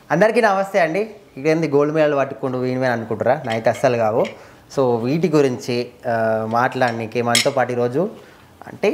అందరికీ నమస్తే అండి ఇదేంది గోల్డ్ మెడల్ పట్టుకుంటూ వీనిమే అనుకుంటారా నాకైతే అస్సలు కావు సో వీటి గురించి ఆ, మాట్లాడడానికి మనతో పాటు ఈరోజు అంటే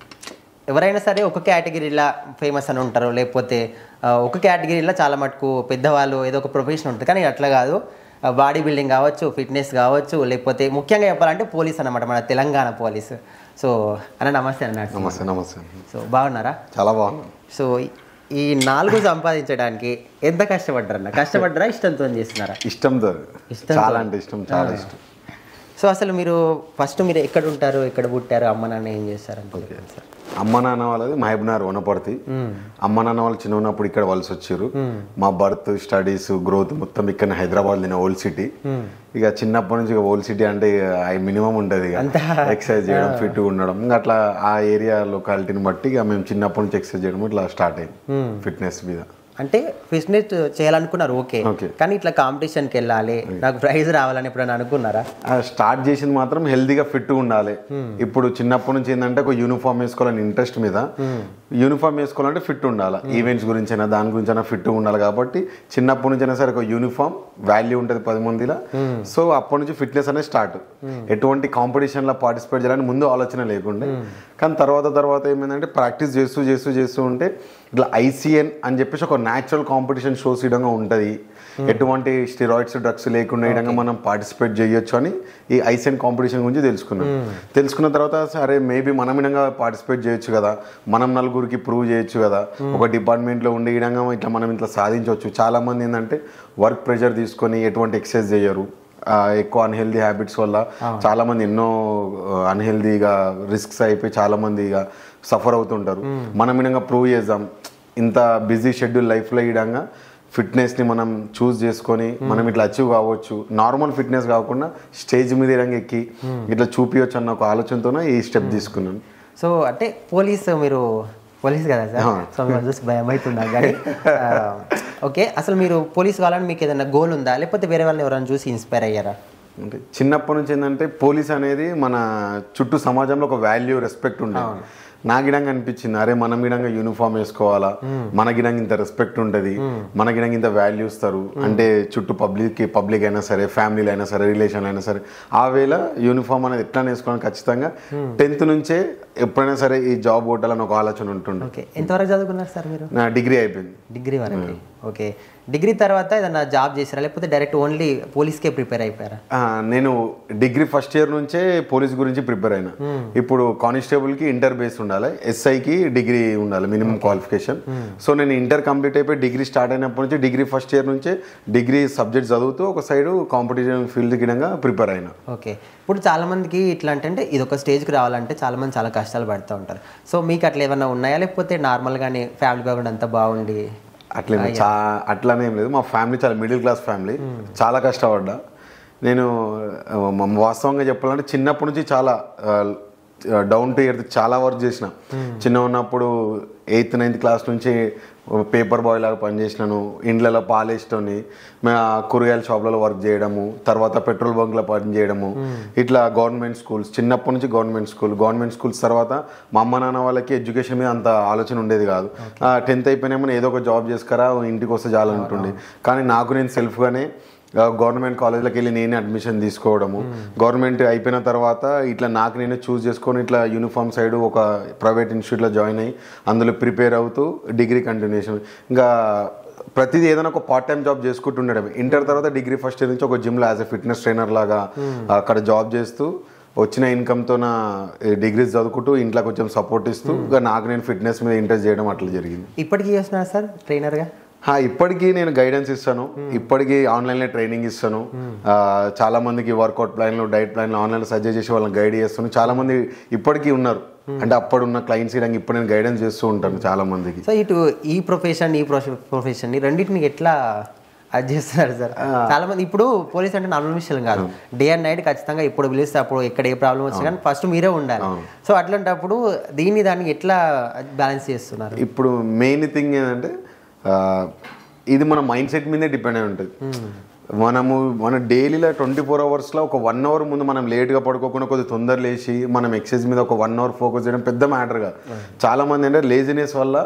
ఎవరైనా సరే ఒక కేటగిరీలో ఫేమస్ అని ఉంటారు లేకపోతే ఆ, ఒక కేటగిరీలో చాలా మటుకు పెద్దవాళ్ళు ఏదో ఒక ప్రొఫెషన్ ఉంటుంది కానీ అట్లా కాదు బాడీ బిల్డింగ్ కావచ్చు ఫిట్నెస్ కావచ్చు లేకపోతే ముఖ్యంగా చెప్పాలంటే పోలీస్ అన్నమాట మన తెలంగాణ పోలీస్ సో అన్న నమస్తే అన్న నమస్తే నమస్తే సో బాగున్నారా చాలా బాగున్నాను సో ఈ నాలుగు సంపాదించడానికి ఎంత కష్టపడ్డారన్న కష్టపడ్డారా ఇష్టంతో చేస్తున్నారా ఇష్టంతో ఇష్టంతో. చాలా అంటే ఇష్టం చాలా ఇష్టం సో అసలు మీరు ఫస్ట్ మీరు ఎక్కడ ఉంటారు ఎక్కడ పుట్టారు అమ్మ నాన్న ఏం చేస్తారంటే చెప్పండి సార్ అమ్మ నాన్న వాళ్ళది మహబూబ్నగర్ వనపర్తి అమ్మ నాన్న వాళ్ళు చిన్న ఉన్నప్పుడు ఇక్కడ వలస వచ్చారు మా బర్త్ స్టడీస్ గ్రోత్ మొత్తం ఇక్కడ హైదరాబాద్ నేను ఓల్డ్ సిటీ ఇక చిన్నప్పటి నుంచి ఇక ఓల్డ్ సిటీ అంటే మినిమం ఉంటుంది ఇక ఎక్సర్సైజ్ చేయడం ఫిట్ ఉండడం ఇంకా అట్లా ఆ ఏరియా లొకాలిటీని బట్టి ఇక మేము చిన్నప్పటి నుంచి ఎక్సర్సైజ్ చేయడం ఇట్లా స్టార్ట్ అయింది ఫిట్నెస్ మీద అంటే ఫిట్నెస్ చేయాలనుకున్నారు ఓకే Okay. కానీ ఇట్లా కాంపిటీషన్కి వెళ్ళాలి నాకు ప్రైజ్ రావాలని ఎప్పుడైనా అనుకున్నారా ఆ స్టార్ట్ చేసింది మాత్రం హెల్తీగా ఫిట్ ఉండాలి ఇప్పుడు చిన్నప్పటి నుంచి ఏంటంటే ఒక యూనిఫామ్ వేసుకోవాలని ఇంట్రెస్ట్ మీద యూనిఫామ్ వేసుకోవాలంటే ఫిట్ ఉండాలి ఈవెంట్స్ గురించి అయినా దాని గురించి అయినా ఫిట్ ఉండాలి కాబట్టి చిన్నప్పటి నుంచి అయినా సరే ఒక యూనిఫామ్ వాల్యూ ఉంటుంది పది మందిలో సో అప్పటి నుంచి ఫిట్నెస్ అనేది స్టార్ట్ ఎటువంటి కాంపిటీషన్ లో పార్టిసిపేట్ చేయాలని ముందు ఆలోచన లేకుండే కానీ తర్వాత తర్వాత ఏమైందంటే ప్రాక్టీస్ చేస్తూ చేస్తూ చేస్తూ ఉంటే ఇట్లా ఐసీఎన్ అని చెప్పేసి ఒక న్యాచురల్ కాంపిటీషన్ షోస్ విధంగా ఉంటుంది ఎటువంటి స్టిరాయిడ్స్ డ్రగ్స్ లేకుండా ఈ విధంగా మనం పార్టిసిపేట్ చేయొచ్చు అని ఈ ఐసీఎన్ కాంపిటీషన్ గురించి తెలుసుకున్నాం తెలుసుకున్న తర్వాత సరే మేబీ మనం విధంగా పార్టిసిపేట్ చేయొచ్చు కదా మనం నలుగురికి ప్రూవ్ చేయొచ్చు కదా ఒక డిపార్ట్మెంట్లో ఉండే ఈ విధంగా ఇట్లా మనం ఇట్లా సాధించవచ్చు చాలా మంది ఏంటంటే వర్క్ ప్రెషర్ తీసుకొని ఎటువంటి ఎక్సర్సైజ్ చేయరు ఆ, ఎక్కువ అన్హెల్దీ హ్యాబిట్స్ వల్ల చాలా మంది ఎన్నో అన్హెల్దీగా రిస్క్స్ అయిపోయి చాలా మంది ఇక సఫర్ అవుతుంటారు మనం విధంగా ప్రూవ్ చేద్దాం ఇంత బిజీ షెడ్యూల్ లైఫ్లో ఈ విధంగా ఫిట్నెస్ని మనం చూస్ చేసుకొని మనం ఇట్లా అచీవ్ కావచ్చు నార్మల్ ఫిట్నెస్ కాకుండా స్టేజ్ మీద ఈ విధంగా ఎక్కి ఇట్లా చూపించవచ్చు అన్న ఒక ఆలోచనతోనే ఈ స్టెప్ తీసుకున్నాను సో అంటే పోలీస్ మీరు పోలీస్ కదా సార్ సో మిమ్మల్ని చూసి భయం అవుతుందా కానీ ఆ, ఓకే అసలు మీరు పోలీస్ కావాలని మీకు ఏదైనా గోల్ ఉందా లేకపోతే వేరే వాళ్ళని ఎవరైనా చూసి ఇన్స్పైర్ అయ్యారా అంటే చిన్నప్పటి నుంచి ఏంటంటే పోలీస్ అనేది మన చుట్టూ సమాజంలో ఒక వాల్యూ రెస్పెక్ట్ ఉండేది నా గిడంగా అనిపించింది అరే మనం గిడంగా యూనిఫామ్ వేసుకోవాలా మన గిడంగా ఇంత రెస్పెక్ట్ ఉంటుంది మన గిడంగా ఇంత వాల్యూ ఇస్తారు అంటే చుట్టూ పబ్లిక్ పబ్లిక్ అయినా సరే ఫ్యామిలీలు అయినా సరే రిలేషన్ అయినా సరే ఆ వేళ యూనిఫామ్ అనేది ఎట్లా వేసుకోవాలి ఖచ్చితంగా టెన్త్ నుంచే ఎప్పుడైనా సరే ఈ జాబ్ కొట్టాలని ఒక ఆలోచన ఉంటుండే ఓకే ఎంతవరకు చదువుకున్నారు సార్ మీరు నా డిగ్రీ అయిపోయింది డిగ్రీ వరకు ఓకే డిగ్రీ తర్వాత ఏదైనా జాబ్ చేసారా లేకపోతే డైరెక్ట్ ఓన్లీ పోలీస్కే ప్రిపేర్ అయిపోయారా ఆ, నేను డిగ్రీ ఫస్ట్ ఇయర్ నుంచే పోలీస్ గురించి ప్రిపేర్ అయినా ఇప్పుడు కానిస్టేబుల్ కి ఇంటర్ బేస్ ఉండాలి ఎస్ఐకి డిగ్రీ ఉండాలి మినిమం క్వాలిఫికేషన్ సో నేను ఇంటర్ కంప్లీట్ అయిపోయి డిగ్రీ స్టార్ట్ అయినప్పటి నుంచి డిగ్రీ ఫస్ట్ ఇయర్ నుంచే డిగ్రీ సబ్జెక్ట్ చదువుతూ ఒక సైడ్ కాంపిటీషన్ ఫీల్డ్ గిడంగా ప్రిపేర్ అయినా ఓకే ఇప్పుడు చాలా మందికి ఇట్లా అంటే ఇది ఒక స్టేజ్కి రావాలంటే చాలా మంది చాలా కష్టాలు పడుతూ ఉంటారు సో మీకు అట్లా ఏమన్నా ఉన్నాయా లేకపోతే నార్మల్గానే ఫ్యామిలీ బ్యాక్గ్రౌండ్ అంతా బాగుండి అట్లే చా అట్లానే ఏం లేదు మా ఫ్యామిలీ చాలా మిడిల్ క్లాస్ ఫ్యామిలీ చాలా కష్టపడ్డా నేను ఆ, మ- వాస్తవంగా చెప్పాలంటే చిన్నప్పటి నుంచి చాలా డౌన్ టు ఎర్త్ చాలా వర్క్ చేసిన చిన్న ఉన్నప్పుడు ఎయిత్ నైన్త్ క్లాస్ నుంచి పేపర్ బాయ్ లాగా పనిచేసినాను ఇండ్లలో పాలేస్తోని మేము ఆ కూరగాయల షాప్లలో వర్క్ చేయడము తర్వాత పెట్రోల్ బంక్లో పని చేయడము ఇట్లా గవర్నమెంట్ స్కూల్స్ చిన్నప్పటి నుంచి గవర్నమెంట్ స్కూల్ గవర్నమెంట్ స్కూల్స్ తర్వాత మా అమ్మ నాన్న వాళ్ళకి ఎడ్యుకేషన్ మీద అంత ఆలోచన ఉండేది కాదు టెన్త్ అయిపోయినామో ఏదో ఒక జాబ్ చేసుకురా ఇంటికి వస్తే చాలంటుండే కానీ నాకు నేను సెల్ఫ్గానే గవర్నమెంట్ కాలేజ్లోకి వెళ్ళి నేనే అడ్మిషన్ తీసుకోవడము గవర్నమెంట్ అయిపోయిన తర్వాత ఇట్లా నాకు నేనే చూస్ చేసుకొని ఇట్లా యూనిఫామ్ సైడ్ ఒక ప్రైవేట్ ఇన్స్టిట్యూట్లో జాయిన్ అయ్యి అందులో ప్రిపేర్ అవుతూ డిగ్రీ కంటిన్యూషన్ ఇంకా ప్రతిదీ ఏదైనా ఒక పార్ట్ టైం జాబ్ చేసుకుంటుండడం ఇంటర్ తర్వాత డిగ్రీ ఫస్ట్ ఇయర్ నుంచి ఒక జిమ్లో యాజ్ ఎ ఫిట్నెస్ ట్రైనర్ లాగా అక్కడ జాబ్ చేస్తూ వచ్చిన ఇన్కమ్తో నా డిగ్రీస్ చదువుకుంటూ ఇంట్లో కొంచెం సపోర్ట్ ఇస్తూ ఇంకా నాకు నేను ఫిట్నెస్ మీద ఇంట్రెస్ట్ చేయడం అట్లా జరిగింది ఇప్పటికీ చేస్తున్నారు సార్ ట్రైనర్గా హా, ఇప్పటికీ నేను గైడెన్స్ ఇస్తాను ఇప్పటికీ ఆన్లైన్లో ట్రైనింగ్ ఇస్తాను ఆ, చాలా మందికి వర్కౌట్ ప్లాన్లు డైట్ ప్లాన్లు ఆన్లైన్లో సజెస్ట్ చేసి వాళ్ళని గైడ్ చేస్తాను చాలా మంది ఇప్పటికీ ఉన్నారు అంటే అప్పుడున్న క్లయింట్స్ ఇడానికి ఇప్పుడు నేను గైడెన్స్ చేస్తూ ఉంటాను చాలా మందికి సో ఇటు ఈ ప్రొఫెషన్ ఈ ప్రొఫెషన్ ఈ రెండింటిని ఎట్లా అది చేస్తున్నారు సార్ చాలా మంది ఇప్పుడు పోలీస్ అంటే నార్మల్ విషయం కాదు డే అండ్ నైట్ ఖచ్చితంగా ఇప్పుడు పిలిస్తే అప్పుడు ఎక్కడ ఏ ప్రాబ్లం వచ్చినా కానీ ఫస్ట్ మీరే ఉండాలి సో అట్లాంటప్పుడు దీన్ని దాన్ని ఎట్లా బ్యాలెన్స్ చేస్తున్నారు ఇప్పుడు మెయిన్ థింగ్ ఏంటంటే ఆ, ఇది మన మైండ్ సెట్ మీదే డిపెండ్ అయి ఉంటుంది మనము మన డైలీలో ట్వంటీ ఫోర్ అవర్స్లో ఒక వన్ అవర్ ముందు మనం లేట్గా పడుకోకుండా కొద్దిగా తొందర లేచి మనం ఎక్సర్సైజ్ మీద ఒక వన్ అవర్ ఫోకస్ చేయడం పెద్ద మ్యాటర్ కాదు చాలా మంది అంటే లేజినెస్ వల్ల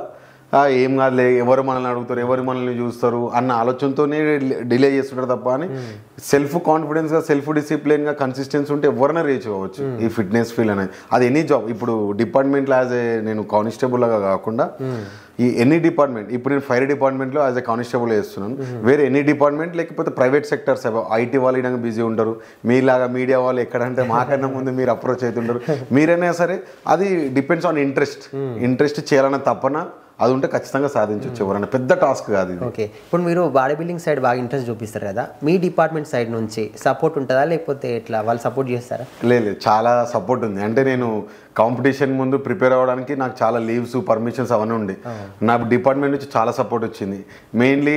"ఆ, ఏం కాదులే ఎవరు మనల్ని అడుగుతారు ఎవరు మనల్ని చూస్తారు అన్న ఆలోచనతోనే డిలే చేస్తుంటారు తప్ప అని సెల్ఫ్ కాన్ఫిడెన్స్ గా సెల్ఫ్ డిసిప్లిన్ గా కన్సిస్టెన్సీ ఉంటే ఎవరైనా రీచ్ అవ్వచ్చు ఈ ఫిట్నెస్ ఫీల్ అనేది అది ఎనీ జాబ్ ఇప్పుడు డిపార్ట్మెంట్ యాజ్ ఏ నేను కానిస్టేబుల్ లాగా కాకుండా ఈ ఎనీ డిపార్ట్మెంట్ ఇప్పుడు నేను ఫైర్ డిపార్ట్మెంట్ లో యాజ్ ఏ కానిస్టేబుల్ చేస్తున్నాను వేరే ఎనీ డిపార్ట్మెంట్ లేకపోతే ప్రైవేట్ సెక్టర్స్ ఐటీ వాళ్ళు ఇడంగా బిజీ ఉంటారు మీలాగా మీడియా వాళ్ళు ఎక్కడంటే మాకన్నా ముందు మీరు అప్రోచ్ అవుతుంటారు మీరైనా సరే అది డిపెండ్స్ ఆన్ ఇంట్రెస్ట్ ఇంట్రెస్ట్ చేయాలన్న తప్పన అది ఉంటే ఖచ్చితంగా సాధించవచ్చు ఎవరైనా పెద్ద టాస్క్ కాదు ఇది ఓకే ఇప్పుడు మీరు బాడీ బిల్డింగ్ సైడ్ బాగా ఇంట్రెస్ట్ చూపిస్తారు కదా మీ డిపార్ట్మెంట్ సైడ్ నుంచి సపోర్ట్ ఉంటుందా లేకపోతే ఇట్లా వాళ్ళు సపోర్ట్ చేస్తారా లేదు లేదు, చాలా సపోర్ట్ ఉంది అంటే నేను కాంపిటీషన్ ముందు ప్రిపేర్ అవ్వడానికి నాకు చాలా లీవ్స్ పర్మిషన్స్ అవన్నీ ఉండే నా డిపార్ట్మెంట్ నుంచి చాలా సపోర్ట్ వచ్చింది మెయిన్లీ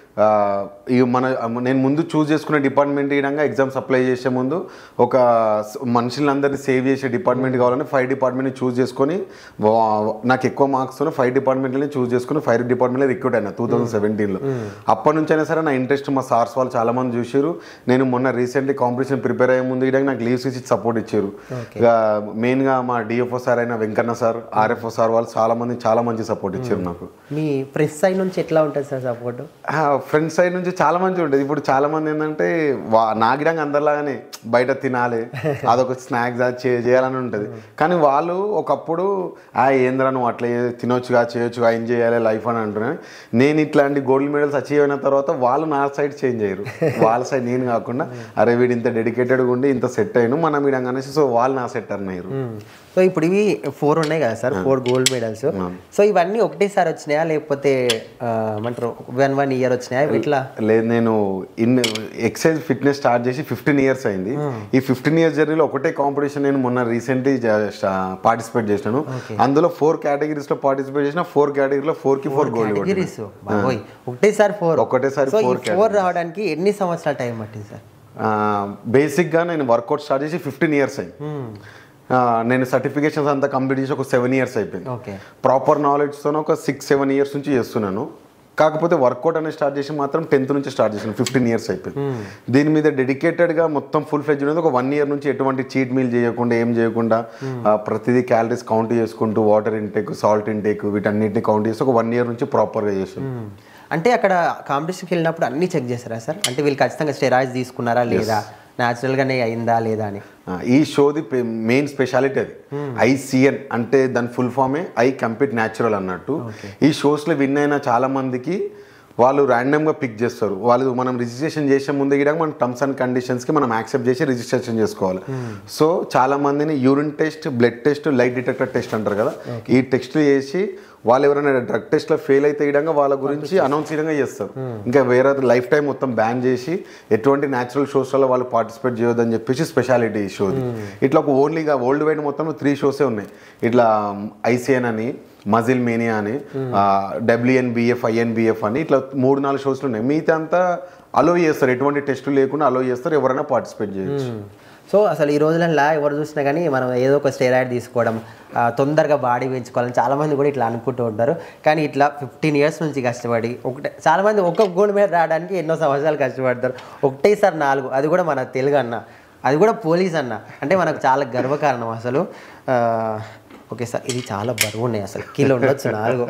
ఇక మన నేను ముందు చూస్ చేసుకునే డిపార్ట్మెంట్ ఇడంగా ఎగ్జామ్స్ అప్లై చేసే ముందు ఒక స- మనుషులందరినీ సేవ్ చేసే డిపార్ట్మెంట్ కావాలని ఫైవ్ డిపార్ట్మెంట్ని చూస్ చేసుకొని వా- నాకు ఎక్కువ మార్క్స్ ఫైవ్ డిపార్ట్మెంట్ని చూస్ చేసుకుని ఫైవ్ డిపార్ట్మెంట్లో రిక్రూట్ అయినా టూ థౌసండ్ సెవెంటీన్లో అప్పటి నుంచి అయినా సరే నా ఇంట్రెస్ట్ మా సార్స్ వాళ్ళు చాలా మంది చూసారు నేను మొన్న రీసెంట్లీ కాంపిటీషన్ ప్రిపేర్ అయ్యే ముందు ఇడానికి నాకు లీవ్స్ ఇచ్చి సపోర్ట్ ఇచ్చారు ఇక మెయిన్గా మా డిఎఫ్ఓ సార్ అయిన వెంకన్న సార్ ఆర్ఎఫ్ఓ సార్ వాళ్ళు చాలా మంది చాలా మంచి సపోర్ట్ ఇచ్చారు నాకు మీ ఫ్రెండ్స్ సైడ్ నుంచి ఎట్లా ఉంటుంది సార్ సపోర్ట్ ఫ్రెండ్స్ సైడ్ నుంచి చాలా మంది ఉంటుంది ఇప్పుడు చాలా మంది ఏంటంటే వా నాగిడంగా అందరిలాగానే బయట తినాలి అదొక స్నాక్స్ అది చే- చేయాలని ఉంటుంది కానీ వాళ్ళు ఒకప్పుడు ఆ ఏంద్రా నువ్వు అట్లా చే- తినొచ్చుగా చేయొచ్చుగా ఏం చేయాలి లైఫ్ అని అంటున్నాను నేను ఇట్లాంటి గోల్డ్ మెడల్స్ అచీవ్ అయిన తర్వాత వాళ్ళు నా సైడ్ చేంజ్ అయ్యారు వాళ్ళ సైడ్ నేను కాకుండా అరే వీడు ఇంత డెడికేటెడ్గా ఉండి ఇంత సెట్ అయ్యాను మనం వీడంగా అనేసి సో వాళ్ళు నా సెట్ అన్నారు సో ఇప్పుడు ఇవి ఫోర్ ఉన్నాయి కదా sir four gold medals so ఇవన్నీ ఒకటేసారి వచ్చినాయా లేకపోతే ఆ, ఏమంటారు వన్ వన్ ఇయర్ వచ్చినాయా ఇట్లా లేదు నేను ఇన్ ఎక్సైజ్ ఫిట్నెస్ స్టార్ట్ చేసి ఫిఫ్టీన్ ఇయర్స్ అయింది ఈ ఫిఫ్టీన్ ఇయర్స్ జర్నీలో ఒకటే కాంపిటీషన్ నేను మొన్న రీసెంట్లీ పార్టిసిపేట్ చేసినాను అందులో ఫోర్ కేటగిరీస్ లో పార్టిసిపేట్ చేసిన ఫోర్ కేటగిరీలో ఫోర్ కి ఫోర్ గోల్డ్ కేటగిరీస్ బాబోయ్ ఒకటేసారి ఫోర్ ఒకటేసారి సో ఈ four ఫోర్ రావడానికి ఎన్ని సంవత్సరాల టైం పట్టింది సార్ బేసిక్ గా నేను వర్కౌట్ స్టార్ట్ చేసి ఫిఫ్టీన్ ఇయర్స్ అయింది ఆ, నేను సర్టిఫికేషన్స్ అంతా కంప్లీట్ చేసి ఒక సెవెన్ ఇయర్స్ అయిపోయింది ఓకే ప్రాపర్ నాలెడ్జ్తో ఒక సిక్స్ సెవెన్ ఇయర్స్ నుంచి చేస్తున్నాను కాకపోతే వర్కౌట్ అనేది స్టార్ట్ చేసి మాత్రం టెన్త్ నుంచి స్టార్ట్ చేసాను ఫిఫ్టీన్ ఇయర్స్ అయిపోయింది దీని మీద డెడికేటెడ్గా మొత్తం ఫుల్ ఫ్లెడ్జ్ అనేది ఒక వన్ ఇయర్ నుంచి ఎటువంటి చీట్ మీల్ చేయకుండా ఏం చేయకుండా ఆ, ప్రతిదీ క్యాలరీస్ కౌంట్ చేసుకుంటూ వాటర్ ఇంటేక్ సాల్ట్ ఇంటేక్ వీటన్నిటిని కౌంట్ చేసి ఒక వన్ ఇయర్ నుంచి ప్రాపర్గా చేసాను అంటే అక్కడ కాంపిటీషన్కి వెళ్ళినప్పుడు అన్ని చెక్ చేస్తారా సార్ అంటే వీళ్ళు ఖచ్చితంగా స్టెరాయిడ్స్ తీసుకున్నారా లేదా న్యాచురల్గానే అయిందా లేదా అని ఆ, ఈ షోది మెయిన్ స్పెషాలిటీ అది ఐసిఎన్ అంటే దాని ఫుల్ ఫామే ఐ కంప్లీట్ న్యాచురల్ అన్నట్టు ఈ షోస్లో విన్ అయిన చాలా మందికి వాళ్ళు ర్యాండమ్గా పిక్ చేస్తారు వాళ్ళు మనం రిజిస్ట్రేషన్ చేసే ముందు కూడా మన టర్మ్స్ అండ్ కండిషన్స్కి మనం యాక్సెప్ట్ చేసి రిజిస్ట్రేషన్ చేసుకోవాలి సో చాలా మందిని urine test blood test lie detector test అంటారు కదా ఈ టెస్ట్లు చేసి వాళ్ళు ఎవరైనా డ్రగ్ టెస్ట్లో ఫెయిల్ అయితే ఇడంగా వాళ్ళ గురించి అనౌన్స్ చేయడంగా చేస్తారు ఇంకా వేరే లైఫ్ టైం మొత్తం బ్యాన్ చేసి ఎటువంటి న్యాచురల్ షోస్లలో వాళ్ళు పార్టిసిపేట్ చేయొద్దని చెప్పేసి స్పెషాలిటీ ఈ షోది ఇట్లా ఒక ఓన్లీగా వరల్డ్ వైడ్ మొత్తం త్రీ షోసే ఉన్నాయి ఇట్లా ఐసిఎన్ అని మజిల్ మేనియా అని డబ్ల్యూఎన్బిఎఫ్ ఐఎన్బిఎఫ్ అని ఇట్లా మూడు నాలుగు షోస్లు ఉన్నాయి మిగతా అంతా అలో చేస్తారు ఎటువంటి టెస్టులు లేకుండా అలో చేస్తారు ఎవరైనా పార్టిసిపేట్ చేయొచ్చు సో అసలు ఈ రోజులలో ఎవరు చూసినా కానీ మనం ఏదో ఒక స్టెరాయిడ్ తీసుకోవడం ఆ, తొందరగా బాడీ పెంచుకోవాలని చాలామంది కూడా ఇట్లా అనుకుంటూ ఉంటారు కానీ ఇట్లా ఫిఫ్టీన్ ఇయర్స్ నుంచి కష్టపడి ఒకటే చాలామంది ఒక గోల్డ్ మీద రావడానికి ఎన్నో సంవత్సరాలు కష్టపడతారు ఒకటేసారి నాలుగు అది కూడా మన తెలుగు అన్న అది కూడా పోలీస్ అన్న అంటే మనకు చాలా గర్వకారణం అసలు ఆ, ఓకే సార్ ఇది చాలా బరువు ఉన్నాయి అసలు కిలో ఉండొచ్చు నాలుగు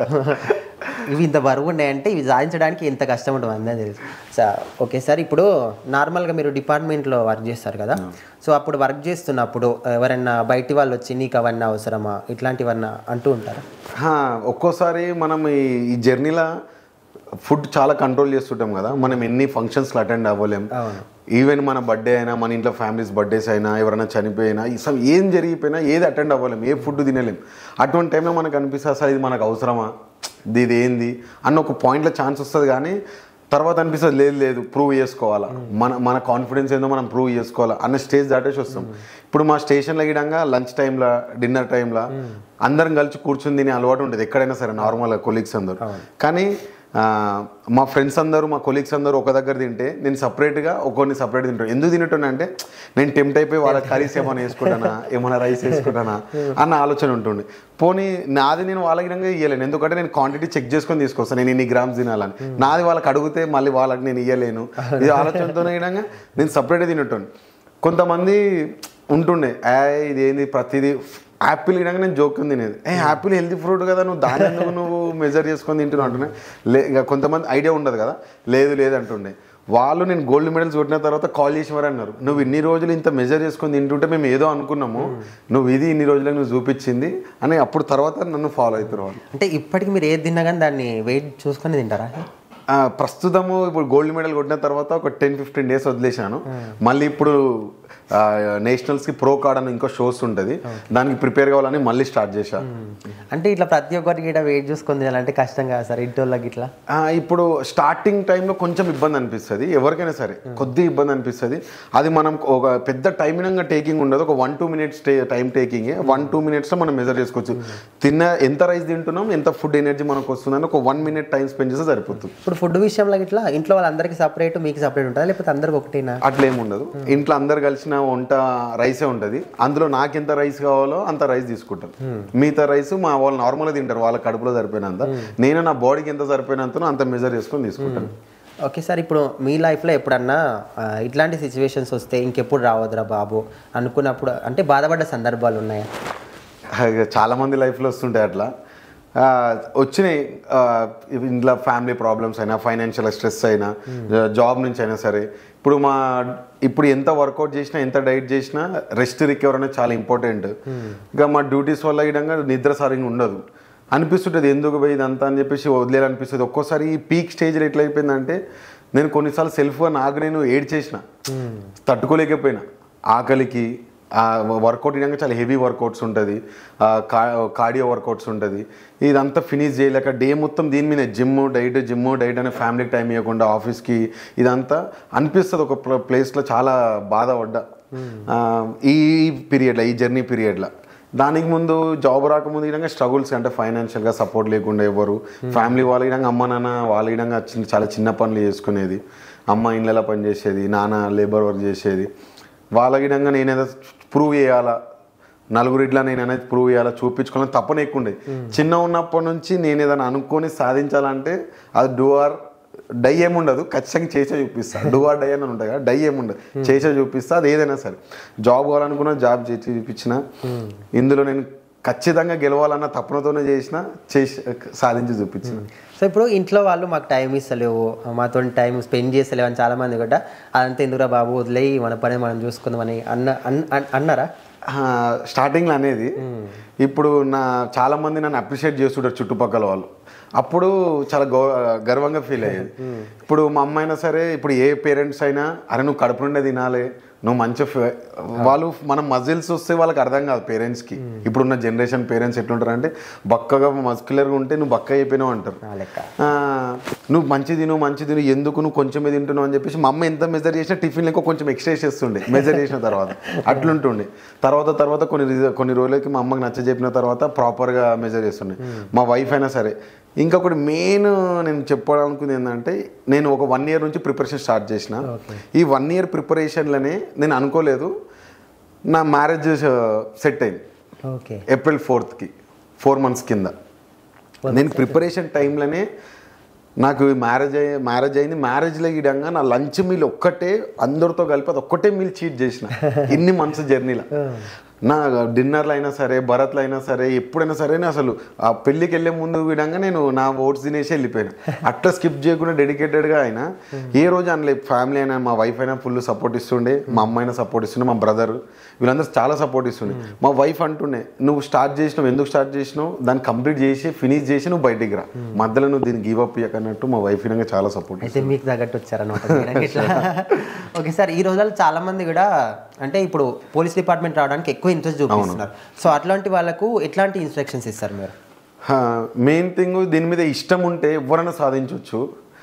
ఇవి ఇంత బరువు ఉన్నాయంటే ఇవి సాధించడానికి ఎంత కష్టం ఉంటుంది అందరూ తెలుసు సార్ ఓకే సార్ ఇప్పుడు నార్మల్గా మీరు డిపార్ట్మెంట్లో వర్క్ చేస్తారు కదా సో అప్పుడు వర్క్ చేస్తున్నప్పుడు ఎవరైనా బయటి వాళ్ళు వచ్చి నీకు అవన్నీ అవసరమా ఇట్లాంటివన్నా అంటూ ఉంటారా హా, ఒక్కోసారి మనం ఈ ఈ జర్నీలో ఫుడ్ చాలా కంట్రోల్ చేస్తుంటాం కదా మనం ఎన్ని ఫంక్షన్స్లో అటెండ్ అవ్వలేం ఈవెన్ మన బర్త్డే అయినా మన ఇంట్లో ఫ్యామిలీస్ బర్త్డేస్ అయినా ఎవరైనా చనిపోయినా అసలు ఏం జరిగిపోయినా ఏది అటెండ్ అవ్వలేం ఏ ఫుడ్ తినలేం అటువంటి టైంలో మనకు అనిపిస్తుంది అసలు ఇది మనకు అవసరమా ఇది ఇది ఏంది అన్న ఒక పాయింట్లో ఛాన్స్ వస్తుంది కానీ తర్వాత అనిపిస్తుంది లేదు లేదు ప్రూవ్ చేసుకోవాలా మన మన కాన్ఫిడెన్స్ ఏందో మనం ప్రూవ్ చేసుకోవాలా అన్న స్టేజ్ దాటేసి వస్తాం ఇప్పుడు మా స్టేషన్లో గిడంగా లంచ్ టైంలో డిన్నర్ టైంలో అందరం కలిసి కూర్చుని తినే అలవాటు ఉంటుంది ఎక్కడైనా సరే నార్మల్గా కొలీగ్స్ అందరు కానీ ఆ, మా ఫ్రెండ్స్ అందరూ మా కొలీగ్స్ అందరూ ఒక దగ్గర తింటే నేను సపరేట్గా ఒక్కొన్ని సపరేట్ తింటాను ఎందుకు తింటున్నా అంటే నేను టెంప్ట్ అయిపోయి వాళ్ళ కర్రీస్ ఏమైనా వేసుకుంటానా ఏమైనా రైస్ వేసుకుంటానా అన్న ఆలోచన ఉంటుంది పోనీ నాది నేను వాళ్ళకి విధంగా ఇయ్యలేను ఎందుకంటే నేను క్వాంటిటీ చెక్ చేసుకొని తీసుకొస్తాను నేను ఇన్ని గ్రామ్స్ తినాలని నాది వాళ్ళకి అడిగితే మళ్ళీ వాళ్ళకి నేను ఇయ్యలేను ఇది ఆలోచనతోనే విధంగా నేను సపరేట్గా తినట్టు కొంతమంది ఉంటుండే ఏ ఇదేంది ప్రతిదీ యాపిల్ ఇడగా నేను జోక్ తినేది ఏ యాపిల్ హెల్తీ ఫ్రూట్ కదా నువ్వు దాని ఎందుకు నువ్వు మెజర్ చేసుకొని తింటున్నావు అంటున్నా లే ఇక కొంతమంది ఐడియా ఉండదు కదా లేదు లేదు అంటుండే వాళ్ళు నేను గోల్డ్ మెడల్స్ కొట్టిన తర్వాత కాల్ చేసి మరి అన్నారు నువ్వు ఇన్ని రోజులు ఇంత మెజర్ చేసుకొని తింటుంటే మేము ఏదో అనుకున్నాము నువ్వు ఇది ఇన్ని రోజులకు నువ్వు చూపించింది అని అప్పుడు తర్వాత నన్ను ఫాలో అవుతారు వాళ్ళు అంటే ఇప్పటికి మీరు ఏది తిన్నా కానీ దాన్ని వెయిట్ చూసుకొని తింటారా ఆ, ప్రస్తుతము ఇప్పుడు గోల్డ్ మెడల్ కొట్టిన తర్వాత ఒక టెన్ ఫిఫ్టీన్ డేస్ వదిలేశాను మళ్ళీ ఇప్పుడు ఆ, నేషనల్స్ కి ప్రో కార్డ్ అని ఇంకో షోస్ ఉంటుంది దానికి ప్రిపేర్ కావాలని మళ్ళీ స్టార్ట్ చేశా అంటే ఇట్లా ప్రతి ఒక్కరికి ఇట్లా వెయిట్ చూసుకొని తినాలంటే కష్టం కదా సార్ ఇంటి వాళ్ళకి ఇట్లా ఆ, ఇప్పుడు స్టార్టింగ్ టైంలో కొంచెం ఇబ్బంది అనిపిస్తుంది ఎవరికైనా సరే కొద్ది ఇబ్బంది అనిపిస్తుంది అది మనం ఒక పెద్ద టైమింగ్ టేకింగ్ ఉండదు ఒక one two minutes time taking one two మినిట్స్లో మనం మెజర్ చేసుకోవచ్చు తిన్న ఎంత రైస్ తింటున్నాం ఎంత ఫుడ్ ఎనర్జీ మనకు వస్తుందని ఒక వన్ మినిట్ టైం స్పెండ్ చేస్తే సరిపోతుంది ఇప్పుడు ఫుడ్ విషయంలో ఇట్లా ఇంట్లో వాళ్ళందరికీ సపరేట్ మీకు సపరేట్ ఉంటుందా లేకపోతే అందరికి ఒకటేనా అట్లా ఏమి ఉండదు ఇంట్లో అందరు కలిసిన వంట రైసే ఉంటుంది అందులో నాకు ఎంత రైస్ కావాలో అంత రైస్ తీసుకుంటాను మిగతా రైస్ మా వాళ్ళు నార్మల్గా తింటారు వాళ్ళ కడుపులో సరిపోయినంత నేను నా బాడీకి ఎంత సరిపోయినంతనో అంత మెజర్ చేసుకొని తీసుకుంటాను ఓకే సార్ ఇప్పుడు మీ లైఫ్లో ఎప్పుడన్నా ఆ, ఇట్లాంటి సిచ్యువేషన్స్ వస్తే ఇంకెప్పుడు రావద్దురా బాబు అనుకున్నప్పుడు అంటే బాధపడ్డ సందర్భాలు ఉన్నాయా ఇక చాలా మంది లైఫ్లో వస్తుంటాయి అట్లా ఆ, వచ్చినాయి ఆ, ఇవి ఇంట్లో ఫ్యామిలీ ప్రాబ్లమ్స్ అయినా ఫైనాన్షియల్ స్ట్రెస్ అయినా జాబ్ నుంచి అయినా సరే ఇప్పుడు మా ఇప్పుడు ఎంత వర్కౌట్ చేసినా ఎంత డైట్ చేసినా రెస్ట్ రికవర్ అనేది చాలా ఇంపార్టెంట్ ఇంకా మా డ్యూటీస్ వల్ల విధంగా నిద్ర సరిగా ఉండదు అనిపిస్తుంటుంది ఎందుకు పోయి ఇదంతా అని చెప్పేసి వదిలేయాలనిపిస్తుంది ఒక్కోసారి ఈ పీక్ స్టేజ్లో ఎట్లా అయిపోయిందంటే నేను కొన్నిసార్లు సెల్ఫ్గా నాకు నేను ఏడ్ చేసిన తట్టుకోలేకపోయినా ఆకలికి వర్కౌట్ విధంగా చాలా హెవీ వర్కౌట్స్ ఉంటుంది కార్డియో వర్కౌట్స్ ఉంటుంది ఇదంతా ఫినిష్ చేయలేక డే మొత్తం దీని మీద జిమ్ డైట్ జిమ్ డైట్ అనే ఫ్యామిలీకి టైం ఇవ్వకుండా ఆఫీస్కి ఇదంతా అనిపిస్తుంది ఒక ప్ల- ప్లేస్లో చాలా బాధపడ్డా ఆ, ఈ పీరియడ్లో ఈ జర్నీ పీరియడ్లో దానికి ముందు జాబ్ రాకముందు ఈ విధంగా స్ట్రగుల్స్ అంటే ఫైనాన్షియల్గా సపోర్ట్ లేకుండా ఎవరు ఫ్యామిలీ వాళ్ళ విధంగా అమ్మ నాన్న వాళ్ళ విధంగా చిన్న చాలా చిన్న పనులు చేసుకునేది అమ్మ ఇళ్ళలో పని చేసేది నాన్న లేబర్ వర్క్ చేసేది వాళ్ళ విధంగా నేనేదో ప్రూవ్ చేయాలా నలుగురిట్లా నేను అనేది ప్రూవ్ చేయాలా చూపించుకోవాలని తప్పని ఎక్కువ ఉండేది చిన్న ఉన్నప్పటి నుంచి నేను ఏదైనా అనుకొని సాధించాలంటే అది డూ ఆర్ డై ఏముండదు ఖచ్చితంగా చేసే చూపిస్తా డూ ఆర్ డై అని ఉంటుంది కదా డై ఏముండదు చేసే చూపిస్తా అది ఏదైనా సరే జాబ్ కావాలనుకున్నా జాబ్ చేసి చూపించిన ఇందులో నేను ఖచ్చితంగా గెలవాలన్న తపనతోనే చేసిన చేసి సాధించి చూపించిన సో ఇప్పుడు ఇంట్లో వాళ్ళు మాకు టైం ఇస్తలేవు మాతో టైం స్పెండ్ చేస్తలేవు అని చాలా మంది కూడా అదంతా ఎందుకురా బాబు వదిలేయి మన పని మనం చూసుకుందామని అన్న అన్- అన్- అన్నారా స్టార్టింగ్లో అనేది ఇప్పుడు నా చాలా మంది నన్ను అప్రిషియేట్ చేస్తుంటారు చుట్టుపక్కల వాళ్ళు అప్పుడు చాలా గౌ గర్వంగా ఫీల్ అయ్యేది ఇప్పుడు మా అమ్మ అయినా సరే ఇప్పుడు ఏ పేరెంట్స్ అయినా అరే నువ్వు కడుపు నుండే తినాలి నువ్వు మంచి వాళ్ళు మనం మజిల్స్ వస్తే వాళ్ళకి అర్థం కాదు పేరెంట్స్కి ఇప్పుడున్న జనరేషన్ పేరెంట్స్ ఎట్లుంటారు అంటే బక్కగా మస్కులర్గా ఉంటే నువ్వు బక్క అయిపోయినావు అంటారు నా లెక్క ఆ, నువ్వు మంచి తిను మంచి తిను ఎందుకు నువ్వు కొంచెమే తింటున్నావు అని చెప్పేసి మా అమ్మ ఎంత మెజర్ చేసినా టిఫిన్ ఇంకో కొంచెం ఎక్స్ట్రా చేస్తుండే మెజర్ చేసిన తర్వాత అట్లుంటుండే తర్వాత తర్వాత కొన్ని రిజ- కొన్ని రోజులకి మా అమ్మకి నచ్చ చెప్పిన తర్వాత ప్రాపర్గా మెజర్ చేస్తుండే మా వైఫ్ అయినా సరే ఇంకొకటి మెయిన్ నేను చెప్పాలనుకుంది ఏంటంటే నేను ఒక వన్ ఇయర్ నుంచి ప్రిపరేషన్ స్టార్ట్ చేసిన ఈ వన్ ఇయర్ ప్రిపరేషన్లోనే నేను అనుకోలేదు నా మ్యారేజ్ సెట్ అయింది ఓకే ఏప్రిల్ ఫోర్త్కి ఫోర్ మంత్స్ కింద నేను ప్రిపరేషన్ టైంలోనే నాకు మ్యారేజ్ అయ్యి మ్యారేజ్ అయింది మ్యారేజ్లో ఇడంగా నా లంచ్ మీల్ ఒక్కటే అందరితో కలిపి అది ఒక్కటే మీల్ చీట్ చేసిన ఇన్ని మంత్స్ జర్నీలో నా డిన్నర్లు అయినా సరే భరత్లు అయినా సరే ఎప్పుడైనా సరే నేను అసలు ఆ పెళ్ళికి వెళ్ళే ముందు విధంగా నేను నా ఓట్స్ తినేసి వెళ్ళిపోయాను అట్లా స్కిప్ చేయకుండా డెడికేటెడ్గా అయినా ఏ రోజు అనలే ఫ్యామిలీ అయినా మా వైఫ్ అయినా ఫుల్ సపోర్ట్ ఇస్తుండే మా అమ్మ అయినా సపోర్ట్ ఇస్తుండే మా బ్రదర్ వీళ్ళందరూ చాలా సపోర్ట్ ఇస్తుండే మా వైఫ్ అంటుండే నువ్వు స్టార్ట్ చేసినావు ఎందుకు స్టార్ట్ చేసినావు దాన్ని కంప్లీట్ చేసి ఫినిష్ చేసి నువ్వు బయటికి రా మధ్యలో నువ్వు దీన్ని గివ్ అప్ అన్నట్టు మా వైఫ్ విధంగా చాలా సపోర్ట్ అయితే మీకు తగ్గట్టు వచ్చారనమాట మీరంటే ఇట్లా. ఓకే సార్ ఈ రోజుల్లో చాలా మంది కూడా అంటే ఇప్పుడు పోలీస్ డిపార్ట్మెంట్ రావడానికి ఎక్కువ ఇంట్రెస్ట్ చూపిస్తున్నారు సో అట్లాంటి వాళ్ళకు ఎట్లాంటి ఇన్స్ట్రక్షన్స్ ఇస్తారు మీరు మెయిన్ థింగ్ దీని మీద ఇష్టం ఉంటే ఎవరైనా సాధించవచ్చు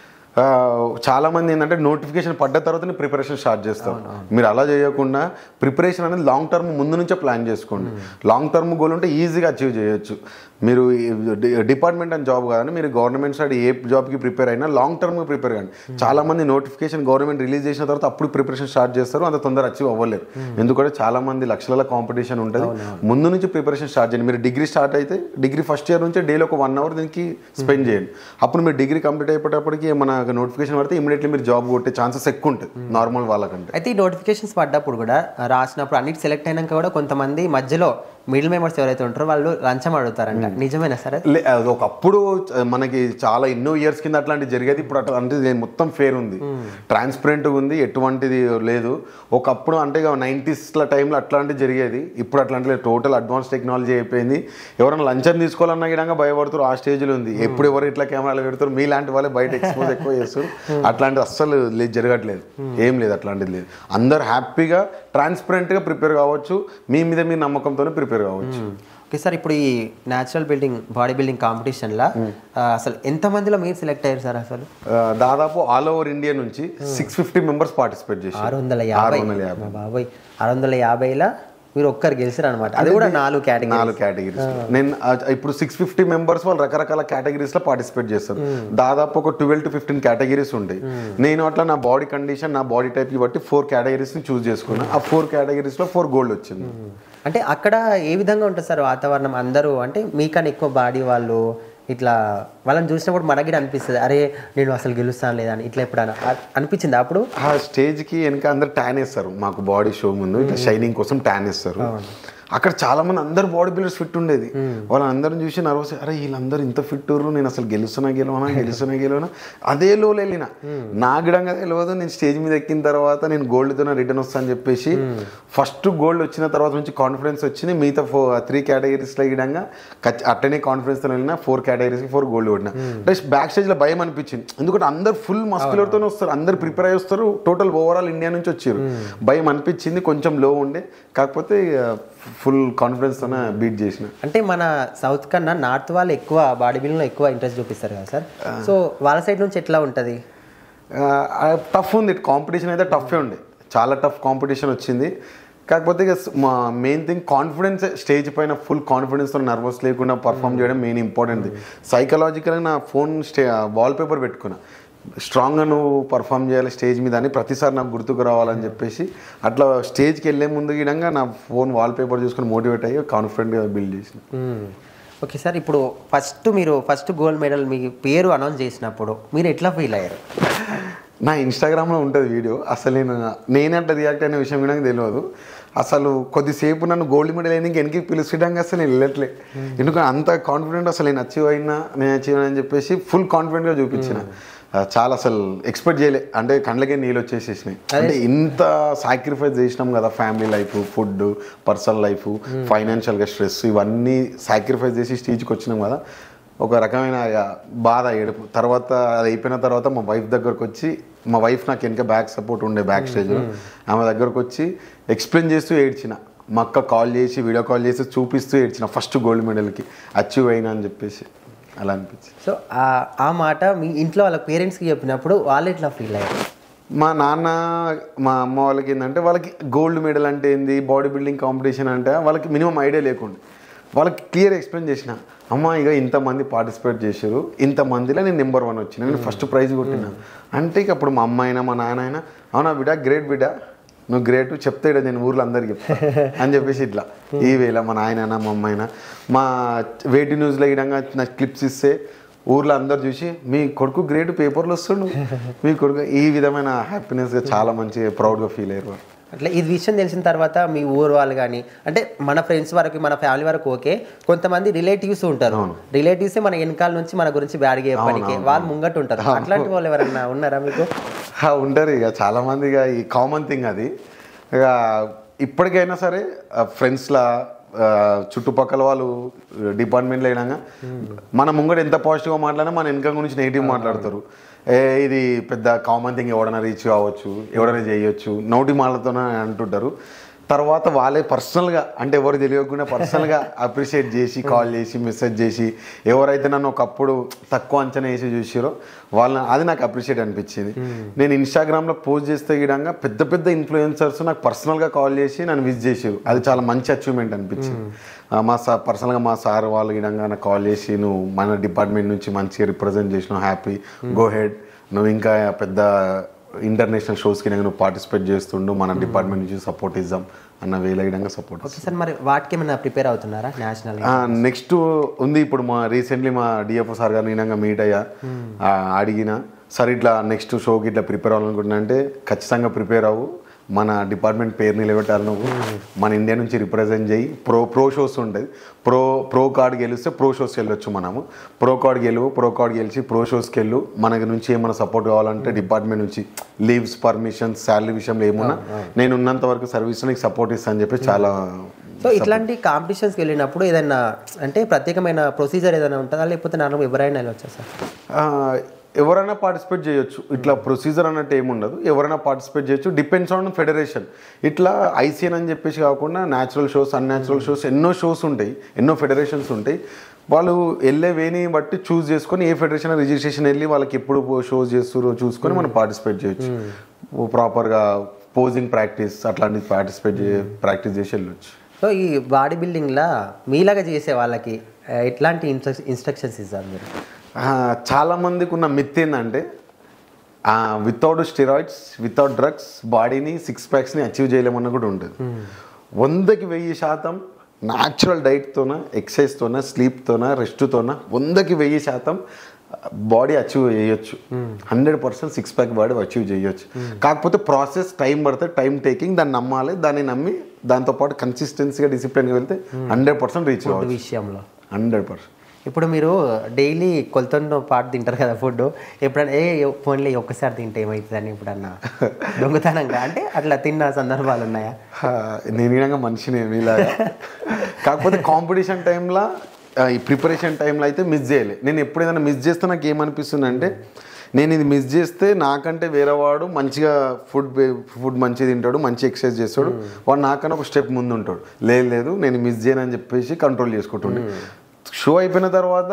చాలా మంది ఏంటంటే నోటిఫికేషన్ పడ్డ తర్వాతనే ప్రిపరేషన్ స్టార్ట్ చేస్తారు మీరు అలా చేయకుండా ప్రిపరేషన్ అనేది లాంగ్ టర్మ్ ముందు నుంచే ప్లాన్ చేసుకోండి లాంగ్ టర్మ్ గోల్ ఉంటే ఈజీగా అచీవ్ చేయొచ్చు మీరు డిపార్ట్మెంట్ అని జాబ్ కాదని మీరు గవర్నమెంట్ సైడ్ ఏ జాబ్కి ప్రిపేర్ అయినా లాంగ్ టర్మ్ ప్రిపేర్ కండి చాలా మంది నోటిఫికేషన్ గవర్నమెంట్ రిలీజ్ చేసిన తర్వాత అప్పుడు ప్రిపరేషన్ స్టార్ట్ చేస్తారు అంత తొందర అచీవ్ అవ్వలేరు ఎందుకంటే చాలా మంది లక్షల కాంపిటీషన్ ఉంటుంది ముందు నుంచి ప్రిపరేషన్ స్టార్ట్ చేయండి మీరు డిగ్రీ స్టార్ట్ అయితే డిగ్రీ ఫస్ట్ ఇయర్ నుంచి డైలీ ఒక వన్ అవర్ దీనికి స్పెండ్ చేయండి అప్పుడు మీరు డిగ్రీ కంప్లీట్ అయిపోయేటప్పటికి మన నోటిఫికేషన్ పడితే ఇమీడియట్లీ మీరు జాబ్ కొట్టే ఛాన్సెస్ ఎక్కువ ఉంటుంది నార్మల్ వాళ్ళకంటే అయితే ఈ నోటిఫికేషన్స్ పడ్డప్పుడు కూడా రాసినప్పుడు అన్నిటి సెలెక్ట్ అయినాక కూడా కొంతమంది మధ్యలో మిడిల్ మెంబర్స్ ఎవరైతే ఉంటారో వాళ్ళు లంచం అడుగుతారంట నిజమేనా సరే లే అది ఒకప్పుడు చ- మనకి చాలా ఎన్నో ఇయర్స్ కింద అట్లాంటివి జరిగేది ఇప్పుడు అట్లాంటిది మొత్తం ఫేర్ ఉంది ట్రాన్స్పరెంట్గా ఉంది ఎటువంటిది లేదు ఒకప్పుడు అంటే నైంటీస్ల టైంలో అట్లాంటివి జరిగేది ఇప్పుడు అట్లాంటి టోటల్ అడ్వాన్స్ టెక్నాలజీ అయిపోయింది ఎవరైనా లంచం తీసుకోవాలన్నా గిడంగా భయపడుతారు ఆ స్టేజ్లో ఉంది ఎప్పుడు ఎవరు ఇట్లా కెమెరాలు పెడతారు మీలాంటి వాళ్ళే బయట ఎక్స్పోజ్ ఎక్కువ చేస్తారు అట్లాంటిది అస్సలు లేదు జరగట్లేదు ఏం లేదు అట్లాంటిది లేదు అందరు హ్యాపీగా ట్రాన్స్పరెంట్గా ప్రిపేర్ కావచ్చు మీ మీద మీ నమ్మకంతోనే ప్రిపేర్ కావచ్చు ఓకే సార్ ఇప్పుడు ఈ న్యాచురల్ బిల్డింగ్ బాడీ బిల్డింగ్ కాంపిటీషన్లో అసలు ఎంత మందిలో మీరు సెలెక్ట్ అయ్యారు సార్ అసలు ఆ, దాదాపు ఆల్ ఓవర్ ఇండియా నుంచి సిక్స్ ఫిఫ్టీ మెంబర్స్ పార్టిసిపేట్ చేశారు ఆరు వందల యాభై వందల యాభై. మా బాబాయ్ ఆరు వందల యాభైలో మీరు ఒక్కరు గెలిచారు అనమాట అది కూడా నాలుగు కేటగిరీ నాలుగు కేటగిరీస్ నేను ఆ, ఇప్పుడు సిక్స్ ఫిఫ్టీ మెంబర్స్ వాళ్ళు రకరకాల కేటగిరీస్ లో పార్టిసిపేట్ చేస్తారు దాదాపు ఒక ట్వెల్వ్ టు ఫిఫ్టీన్ కేటగిరీస్ ఉంటాయి నేను అట్లా నా బాడీ కండిషన్ నా బాడీ టైప్ కి బట్టి ఫోర్ కేటగిరీస్ ని చూస్ చేసుకున్నా ఆ ఫోర్ కేటగిరీస్ లో ఫోర్ గోల్డ్ వచ్చింది అంటే అక్కడ ఏ విధంగా ఉంటుంది సార్ వాతావరణం అందరూ అంటే మీకన్నా ఎక్కువ బాడీ వాళ్ళు ఇట్లా వాళ్ళని చూసినప్పుడు మనకి కూడా అనిపిస్తుంది అరే నేను అసలు గెలుస్తాను లేదా అని ఇట్లా ఎప్పుడైనా అ- అనిపించింది అప్పుడు ఆ స్టేజ్ కి వెనక అందరు ట్యాన్ వేస్తారు మాకు బాడీ షో ముందు ఇట్లా షైనింగ్ కోసం ట్యాన్ వేస్తారు అక్కడ చాలా మంది అందరు బాడీ బిల్డర్స్ ఫిట్ ఉండేది వాళ్ళందరిని చూసి నర్వస్ అరే వీళ్ళందరూ ఇంత ఫిట్ ఉర్రు నేను అసలు గెలుస్తున్నా గెలవనా గెలుస్తున్నా గెలవనా అదే లో వెళ్ళిన నా గిడంగా తెలియదు నేను స్టేజ్ మీద ఎక్కిన తర్వాత నేను గోల్డ్తో రిటర్న్ వస్తా అని చెప్పేసి ఫస్ట్ గోల్డ్ వచ్చిన తర్వాత నుంచి కాన్ఫిడెన్స్ వచ్చింది మిగతా ఫో త్రీ కేటగిరీస్లో గిడంగా ఖచ్చి- అట్టనే కాన్ఫిడెన్స్తో వెళ్ళిన ఫోర్ కేటగిరీస్కి ఫోర్ గోల్డ్ కొట్టిన ప్లస్ బ్యాక్ స్టేజ్లో భయం అనిపించింది ఎందుకంటే అందరు ఫుల్ మస్కులర్తోనే వస్తారు అందరు ప్రిపేర్ అయ్యి వస్తారు టోటల్ ఓవరాల్ ఇండియా నుంచి వచ్చారు భయం అనిపించింది కొంచెం లో ఉండే కాకపోతే ఫుల్ కాన్ఫిడెన్స్తోనే బీట్ చేసిన అంటే మన సౌత్ కన్నా నార్త్ వాళ్ళు ఎక్కువ బాడీ బిల్డింగ్లో ఎక్కువ ఇంట్రెస్ట్ చూపిస్తారు కదా సార్ సో వాళ్ళ సైడ్ నుంచి ఎట్లా ఉంటుంది టఫ్ ఉంది కాంపిటీషన్ అయితే టఫే ఉండే చాలా టఫ్ కాంపిటీషన్ వచ్చింది కాకపోతే ఇక స్- మా మెయిన్ థింగ్ కాన్ఫిడెన్స్ స్టేజ్ పైన ఫుల్ కాన్ఫిడెన్స్తో నర్వస్ లేకుండా పర్ఫామ్ చేయడం మెయిన్ ఇంపార్టెంట్ సైకలాజికల్గా నా ఫోన్ స్టే వాల్ పేపర్ పెట్టుకున్నా స్ట్రాంగ్గా నువ్వు పర్ఫామ్ చేయాలి స్టేజ్ మీద అని ప్రతిసారి నాకు గుర్తుకు రావాలని చెప్పేసి అట్లా స్టేజ్కి వెళ్ళే ముందు గిడంగా నా ఫోన్ వాల్ పేపర్ చూసుకొని మోటివేట్ అయ్యి కాన్ఫిడెంట్గా బిల్డ్ చేసిన ఓకే సార్ ఇప్పుడు ఫస్ట్ మీరు ఫస్ట్ గోల్డ్ మెడల్ మీ పేరు అనౌన్స్ చేసినప్పుడు మీరు ఎట్లా ఫీల్ అయ్యారు నా ఇన్స్టాగ్రామ్లో ఉంటుంది వీడియో అసలు నేను నేనంటే రియాక్ట్ అయిన విషయం కూడా నాకు తెలియదు అసలు కొద్దిసేపు నన్ను గోల్డ్ మెడల్ అయినా వెనక్కి పిలుచడానికి అసలు నేను వెళ్ళట్లే ఎందుకంటే అంత కాన్ఫిడెంట్ అసలు నేను అచీవ్ అయినా నేను అచీవ్ అని చెప్పేసి ఫుల్ కాన్ఫిడెంట్గా చూపించిన ఆ, చాలా అసలు ఎక్స్పెక్ట్ చేయలే అంటే కళ్ళకే నీళ్ళు వచ్చేసేసినాయి అంటే ఇంత సాక్రిఫైస్ చేసినాం కదా family life food personal life ఫైనాన్షియల్గా స్ట్రెస్ ఇవన్నీ సాక్రిఫైస్ చేసి స్టేజ్కి వచ్చినాం కదా ఒక రకమైన ఇక బాధ ఏడుపు తర్వాత అది అయిపోయిన తర్వాత మా వైఫ్ దగ్గరకు వచ్చి మా వైఫ్ నాకు వెనక బ్యాక్ సపోర్ట్ ఉండే బ్యాక్ స్టేజ్లో ఆమె దగ్గరకు వచ్చి ఎక్స్ప్లెయిన్ చేస్తూ ఏడ్చిన మా అక్క కాల్ చేసి వీడియో కాల్ చేసి చూపిస్తూ ఏడ్చిన ఫస్ట్ గోల్డ్ మెడల్కి అచీవ్ అయినా అని చెప్పేసి అలా అనిపించింది సో ఆ- ఆ మాట మీ ఇంట్లో వాళ్ళ పేరెంట్స్కి చెప్పినప్పుడు వాళ్ళు ఎట్లా ఫీల్ అయ్యారు మా నాన్న మా అమ్మ వాళ్ళకి ఏంటంటే వాళ్ళకి గోల్డ్ మెడల్ అంటే ఏంది బాడీ బిల్డింగ్ కాంపిటీషన్ అంటే వాళ్ళకి మినిమం ఐడియా లేకుండా వాళ్ళకి క్లియర్ ఎక్స్ప్లెయిన్ చేసిన అమ్మ ఇక ఇంతమంది పార్టిసిపేట్ చేశారు ఇంతమందిలో నేను నెంబర్ వన్ వచ్చిన నేను ఫస్ట్ ప్రైజ్ కొట్టిన అంటే ఇక అప్పుడు మా అమ్మ అయినా మా నాన్న అయినా అవునా బిడ్డ గ్రేట్ బిడ్డ నువ్వు గ్రేట్ చెప్తే ఇక నేను ఊర్లో అందరికి చెప్తా అని చెప్పేసి ఇట్లా ఈ వేళ మా నాయన మా అమ్మ అయినా మా వేటి న్యూస్లో ఇడంగా నాకు క్లిప్స్ ఇస్తే ఊర్లో అందరు చూసి మీ కొడుకు గ్రేట్ పేపర్లు వస్తుండు మీ కొడుకు ఈ విధమైన హ్యాపీనెస్గా చాలా మంచిగా ప్రౌడ్గా ఫీల్ అయ్యారు వాళ్ళు. అట్లా ఇది విషయం తెలిసిన తర్వాత మీ ఊరు వాళ్ళు కానీ అంటే మన ఫ్రెండ్స్ వరకు మన ఫ్యామిలీ వరకు ఓకే కొంతమంది రిలేటివ్స్ ఉంటారు రిలేటివ్స్ మన వెనకాల నుంచి మన గురించి బ్యాడ్గా చెప్పడానికి వాళ్ళు ముంగట్ ఉంటారు అట్లాంటి వాళ్ళు ఎవరన్నా ఉన్నారా మీకు ఆ, ఉంటారు ఇక చాలా మంది ఇక ఈ కామన్ థింగ్ అది ఇక ఇప్పటికైనా సరే ఫ్రెండ్స్లా చుట్టుపక్కల వాళ్ళు డిపార్ట్మెంట్లో అయినాక మన ముంగట ఎంత పాజిటివ్గా మాట్లాడినా మన వెనక గురించి నెగిటివ్ మాట్లాడతారు ఏ ఇది పెద్ద కామన్ థింగ్ ఎవడైనా రీచ్ కావచ్చు ఎవడైనా చేయొచ్చు నోటి మాటలతోనే అంటుంటారు తర్వాత వాళ్ళే పర్సనల్గా అంటే ఎవరు తెలియకుండా పర్సనల్గా అప్రిషియేట్ చేసి కాల్ చేసి మెసేజ్ చేసి ఎవరైతే నన్ను ఒకప్పుడు తక్కువ అంచనా వేసి చూసారో వాళ్ళని అది నాకు అప్రిషియేట్ అనిపించింది నేను ఇన్స్టాగ్రామ్లో పోస్ట్ చేస్తే గిడంగా పెద్ద పెద్ద ఇన్ఫ్లుయెన్సర్స్ నాకు పర్సనల్గా కాల్ చేసి నన్ను విజ్ చేసారు అది చాలా మంచి అచీవ్మెంట్ అనిపించింది ఆ, మా సార్ పర్సనల్గా మా సార్ వాళ్ళు గిడంగా నాకు కాల్ చేసి నువ్వు మన డిపార్ట్మెంట్ నుంచి మంచిగా రిప్రజెంట్ చేసినావు హ్యాపీ గో హెడ్ నువ్వు ఇంకా పెద్ద ఇంటర్నేషనల్ షోస్కి నువ్వు పార్టిసిపేట్ చేస్తుండు మన డిపార్ట్మెంట్ నుంచి సపోర్ట్ ఇద్దాం అన్న వేల విధంగా సపోర్ట్ ఓకే సార్ మరి వాటికి ఏమైనా ప్రిపేర్ అవుతున్నారా నేషనల్ నెక్స్ట్ ఉంది ఇప్పుడు మా రీసెంట్లీ మా డిఎఫ్ఓ సార్ గారిని వినంగా మీట్ అయ్యా ఆ, అడిగిన సార్ ఇట్లా నెక్స్ట్ షోకి ఇట్లా ప్రిపేర్ అవ్వాలనుకుంటున్నా అంటే ఖచ్చితంగా ప్రిపేర్ అవ్వు మన డిపార్ట్మెంట్ పేరు నిలబెట్టాలి నువ్వు మన ఇండియా నుంచి రిప్రజెంట్ చేయి ప్రో ప్రో షోస్ ఉంటుంది ప్రో ప్రో కార్డ్ గెలిస్తే ప్రో షోస్కి వెళ్ళొచ్చు మనము ప్రో కార్డ్ గెలువు ప్రో కార్డ్ గెలిచి ప్రో షోస్కి వెళ్ళు మనకి నుంచి ఏమైనా సపోర్ట్ కావాలంటే డిపార్ట్మెంట్ నుంచి లీవ్స్ పర్మిషన్స్ శాలరీ విషయంలో ఏమున్నా నేను ఉన్నంత వరకు సర్వీస్ నీకు సపోర్ట్ ఇస్తాను అని చెప్పి చాలా సో ఇట్లాంటి కాంపిటీషన్స్కి వెళ్ళినప్పుడు ఏదైనా అంటే ప్రత్యేకమైన ప్రొసీజర్ ఏదైనా ఉంటుందా లేకపోతే నార్మల్ ఎవరైనా వెళ్ళొచ్చా సార్ ఆ, ఎవరైనా పార్టిసిపేట్ చేయొచ్చు ఇట్లా ప్రొసీజర్ అన్నట్టు ఏముండదు ఎవరైనా పార్టిసిపేట్ చేయొచ్చు డిపెండ్స్ ఆన్ ఫెడరేషన్ ఇట్లా ఐసీఎన్ అని చెప్పేసి కాకుండా న్యాచురల్ షోస్ అన్యాచురల్ షోస్ ఎన్నో షోస్ ఉంటాయి ఎన్నో ఫెడరేషన్స్ ఉంటాయి వాళ్ళు వెళ్ళే వేని బట్టి చూస్ చేసుకొని ఏ ఫెడరేషన్ రిజిస్ట్రేషన్ వెళ్ళి వాళ్ళకి ఎప్పుడు షోస్ చేస్తారో చూసుకొని మనం పార్టిసిపేట్ చేయొచ్చు ప్రాపర్గా పోజింగ్ ప్రాక్టీస్ అట్లాంటివి పార్టిసిపేట్ చే ప్రాక్టీస్ చేసి వెళ్ళొచ్చు సో ఈ బాడీ బిల్డింగ్లా మీలాగా చేసే వాళ్ళకి ఆ, ఎట్లాంటి ఇన్స్ట్రక్ ఇన్స్ట్రక్షన్స్ ఇస్తారు మీరు ఆ, చాలా మందికి ఉన్న మిత్ ఏంటంటే వితౌట్ స్టిరాయిడ్స్ వితౌట్ డ్రగ్స్ బాడీని సిక్స్ ప్యాక్స్ని అచీవ్ చేయలేమన్న కూడా ఉంటుంది వందకి వెయ్యి శాతం న్యాచురల్ డైట్తోన ఎక్సర్సైజ్తోన స్లీప్తోన రెస్ట్తోన వందకి వెయ్యి శాతం బాడీ అచీవ్ చేయొచ్చు hundred percent six pack body achieve చేయొచ్చు కాకపోతే ప్రాసెస్ టైం పడితే టైం టేకింగ్ దాన్ని నమ్మాలి దాన్ని నమ్మి దాంతోపాటు కన్సిస్టెన్సీగా డిసిప్లిన్గా వెళ్తే హండ్రెడ్ పర్సెంట్ రీచ్ ఫుడ్ కావచ్చు విషయంలో హండ్రెడ్ పర్సెంట్ ఇప్పుడు మీరు డైలీ కొలతతో పాటు తింటారు కదా ఫుడ్ ఎప్పుడన్నా ఏ ఫోన్లీ ఒక్కసారి తింటే ఏమవుతుందని ఎప్పుడన్నా దొంగతనంగా అంటే అట్లా తిన్న సందర్భాలు ఉన్నాయా హా, నేను విధంగా మనిషిని మీలాగా కాకపోతే కాంపిటీషన్ టైంలో ఈ ప్రిపరేషన్ టైంలో అయితే మిస్ చేయలే నేను ఎప్పుడు ఏదైనా మిస్ చేస్తే నాకు ఏమనిపిస్తుంది అంటే నేను ఇది మిస్ చేస్తే నాకంటే వేరే వాడు మంచిగా ఫుడ్ ఫుడ్ మంచిగా తింటాడు మంచి ఎక్సర్సైజ్ చేస్తాడు వాడు నాకన్నా ఒక స్టెప్ ముందు ఉంటాడు లేదు లేదు నేను మిస్ చేయను అని చెప్పేసి కంట్రోల్ చేసుకుంటుండే షో అయిపోయిన తర్వాత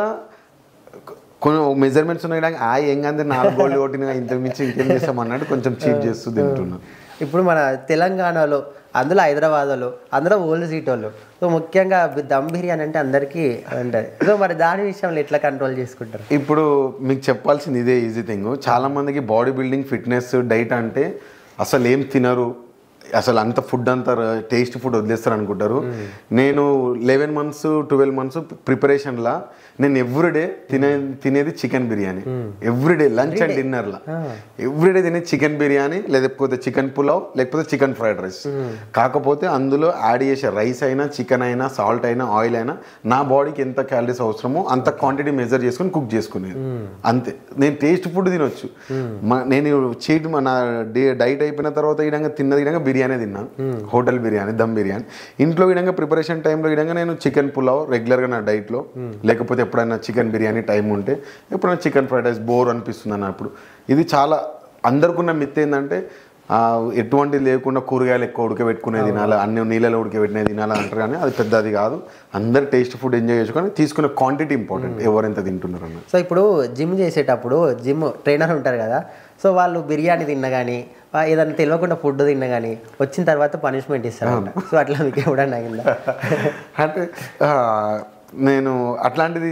కొన్ని మెజర్మెంట్స్ ఉన్నాయి కానీ ఆ ఏం కానీ నాలుగు గోల్డ్ కొట్టిన ఇంత మించి ఇంకేం చేస్తాం అన్నట్టు కొంచెం చీట్ చేస్తూ తింటున్నాను ఇప్పుడు మన తెలంగాణలో అందులో హైదరాబాద్లో అందరూ ఓల్డ్ సీట్ వాళ్ళు సో ముఖ్యంగా దమ్ బిర్యానీ అంటే అందరికీ ఉంటుంది సో మరి దాని విషయంలో ఎట్లా కంట్రోల్ చేసుకుంటారు ఇప్పుడు మీకు చెప్పాల్సింది ఇదే ఈజీ థింగ్ చాలా మందికి బాడీ బిల్డింగ్ ఫిట్నెస్ డైట్ అంటే అసలు ఏం తినరు అసలు అంత ఫుడ్ అంతా టేస్ట్ ఫుడ్ వదిలేస్తారు అనుకుంటారు నేను లెవెన్ మంత్స్ ట్వెల్వ్ మంత్స్ ప్రిపరేషన్లా నేను ఎవ్రీడే తినే తినేది chicken biryani every day lunch and డిన్నర్లా ఎవ్రీడే తినేది చికెన్ బిర్యానీ లేకపోతే చికెన్ పులావ్ లేకపోతే చికెన్ ఫ్రైడ్ రైస్ కాకపోతే అందులో యాడ్ చేసే రైస్ అయినా చికెన్ అయినా సాల్ట్ అయినా ఆయిల్ అయినా నా బాడీకి ఎంత క్యాలరీస్ అవసరమో అంత క్వాంటిటీ మెజర్ చేసుకొని కుక్ చేసుకునేది అంతే నేను టేస్ట్ ఫుడ్ తినొచ్చు మ- నేను చీట్ నా డైట్ అయిపోయిన తర్వాత ఈ విధంగా తిన్నది ఈ విధంగా బిర్యానీ తిన్నా హోటల్ బిర్యానీ దమ్ బిర్యానీ ఇంట్లో ఈ విధంగా ప్రిపరేషన్ టైంలో ఈ విధంగా నేను చికెన్ పులావ్ రెగ్యులర్గా నా డైట్లో లేకపోతే ఎప్పుడైనా చికెన్ బిర్యానీ టైం ఉంటే ఎప్పుడైనా చికెన్ ఫ్రైడ్ రైస్ బోర్ అనిపిస్తుంది అన్నప్పుడు ఇది చాలా అందరికున్న మిత్ ఏంటంటే ఆ, ఎటువంటి లేకుండా కూరగాయలు ఎక్కువ ఉడకబెట్టుకునే తినాలి అన్ని నీళ్ళలో ఉడకబెట్టినే తినాలి అంటారు కానీ అది పెద్దది కాదు అందరు టేస్ట్ ఫుడ్ ఎంజాయ్ చేసుకొని తీసుకునే క్వాంటిటీ ఇంపార్టెంట్ ఎవరెంత తింటున్నారు అన్నది సో ఇప్పుడు జిమ్ చేసేటప్పుడు జిమ్ ట్రైనర్ ఉంటారు కదా సో వాళ్ళు బిర్యానీ తిన్నా కానీ ఏదైనా తెలియకుండా ఫుడ్ తిన్నా కానీ వచ్చిన తర్వాత పనిష్మెంట్ ఇస్తారంట సో అట్లా మీకు ఎప్పుడన్నా అయిందా అంటే ఆ, నేను అట్లాంటిది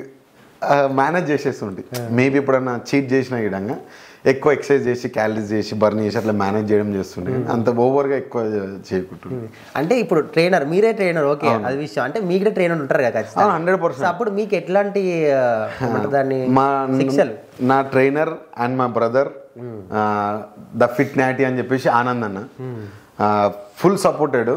మేనేజ్ చేసేస్తుంటే మేబీ ఎప్పుడన్నా చీట్ చేసిన విధంగా ఎక్కువ ఎక్సర్సైజ్ చేసి క్యాలరీస్ చేసి బర్న్ చేసి అట్లా మేనేజ్ చేయడం చేస్తుండే అంత ఓవర్గా ఎక్కువ చేయకుంటుండే అంటే ఇప్పుడు ట్రైనర్ మీరే ట్రైనర్ ఓకే అది విషయం అంటే మీకే ట్రైనర్ ఉంటారు కదా ఖచ్చితంగా హండ్రెడ్ సో అప్పుడు మీకు ఎట్లాంటి ఆ, ఏమంటారు దాన్ని మా శిక్షలు నా ట్రైనర్ అండ్ మా బ్రదర్ ద ఫిట్ నాటి అని చెప్పేసి ఆనంద్ అన్న ఫుల్ సపోర్టెడ్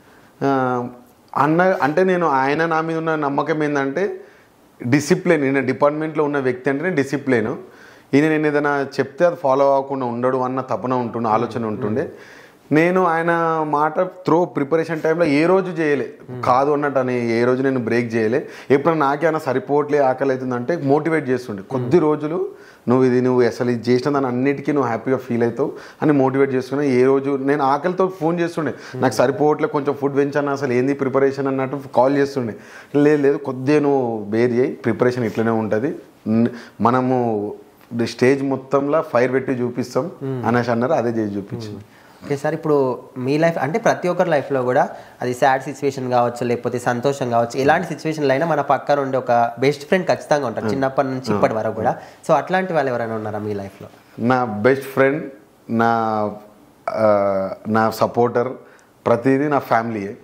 అన్న అంటే నేను ఆయన నా మీద ఉన్న నమ్మకం ఏంటంటే డిసిప్లిన్ ఈయన డిపార్ట్మెంట్లో ఉన్న వ్యక్తి అంటేనే డిసిప్లిన్ ఈయన నేను ఏదైనా చెప్తే అది ఫాలో అవ్వకుండా ఉండడు అన్న తపన ఉంటుండే ఆలోచన ఉంటుండే నేను ఆయన మాట త్రో ప్రిపరేషన్ టైంలో ఏ రోజు చేయలే కాదు అన్నట్టు అని ఏ రోజు నేను బ్రేక్ చేయలే ఎప్పుడైనా నాకేమైనా సరిపోవట్లే ఆకలి అవుతుందంటే మోటివేట్ చేస్తుండే కొద్ది రోజులు నువ్వు ఇది నువ్వు అసలు ఇది చేసిన దాని అన్నిటికీ నువ్వు హ్యాపీగా ఫీల్ అవుతావు అని మోటివేట్ చేసుకున్నా ఏ రోజు నేను ఆకలితో ఫోన్ చేస్తుండే నాకు సరిపోవట్లే కొంచెం ఫుడ్ పెంచాను అసలు ఏంది ప్రిపరేషన్ అన్నట్టు కాల్ చేస్తుండే లేదు లేదు కొద్దిగా నువ్వు బేర్ చేయి ప్రిపరేషన్ ఇట్లనే ఉంటుంది న్- మనము స్టేజ్ మొత్తంలో ఫైర్ పెట్టి చూపిస్తాం అనేసి అన్నారు అదే చేసి చూపించింది ఓకే సార్ ఇప్పుడు మీ లైఫ్ అంటే ప్రతి ఒక్కరి లైఫ్లో కూడా అది సాడ్ సిచ్యువేషన్ కావచ్చు లేకపోతే సంతోషం కావచ్చు ఎలాంటి సిచ్యువేషన్లో అయినా మన పక్కన ఉండే ఒక బెస్ట్ ఫ్రెండ్ ఖచ్చితంగా ఉంటారు చిన్నప్పటి నుంచి ఇప్పటి వరకు కూడా సో అట్లాంటి వాళ్ళు ఎవరైనా ఉన్నారా మీ లైఫ్లో నా బెస్ట్ ఫ్రెండ్ నా ఆ, నా సపోర్టర్ ప్రతిదీ నా ఫ్యామిలీయే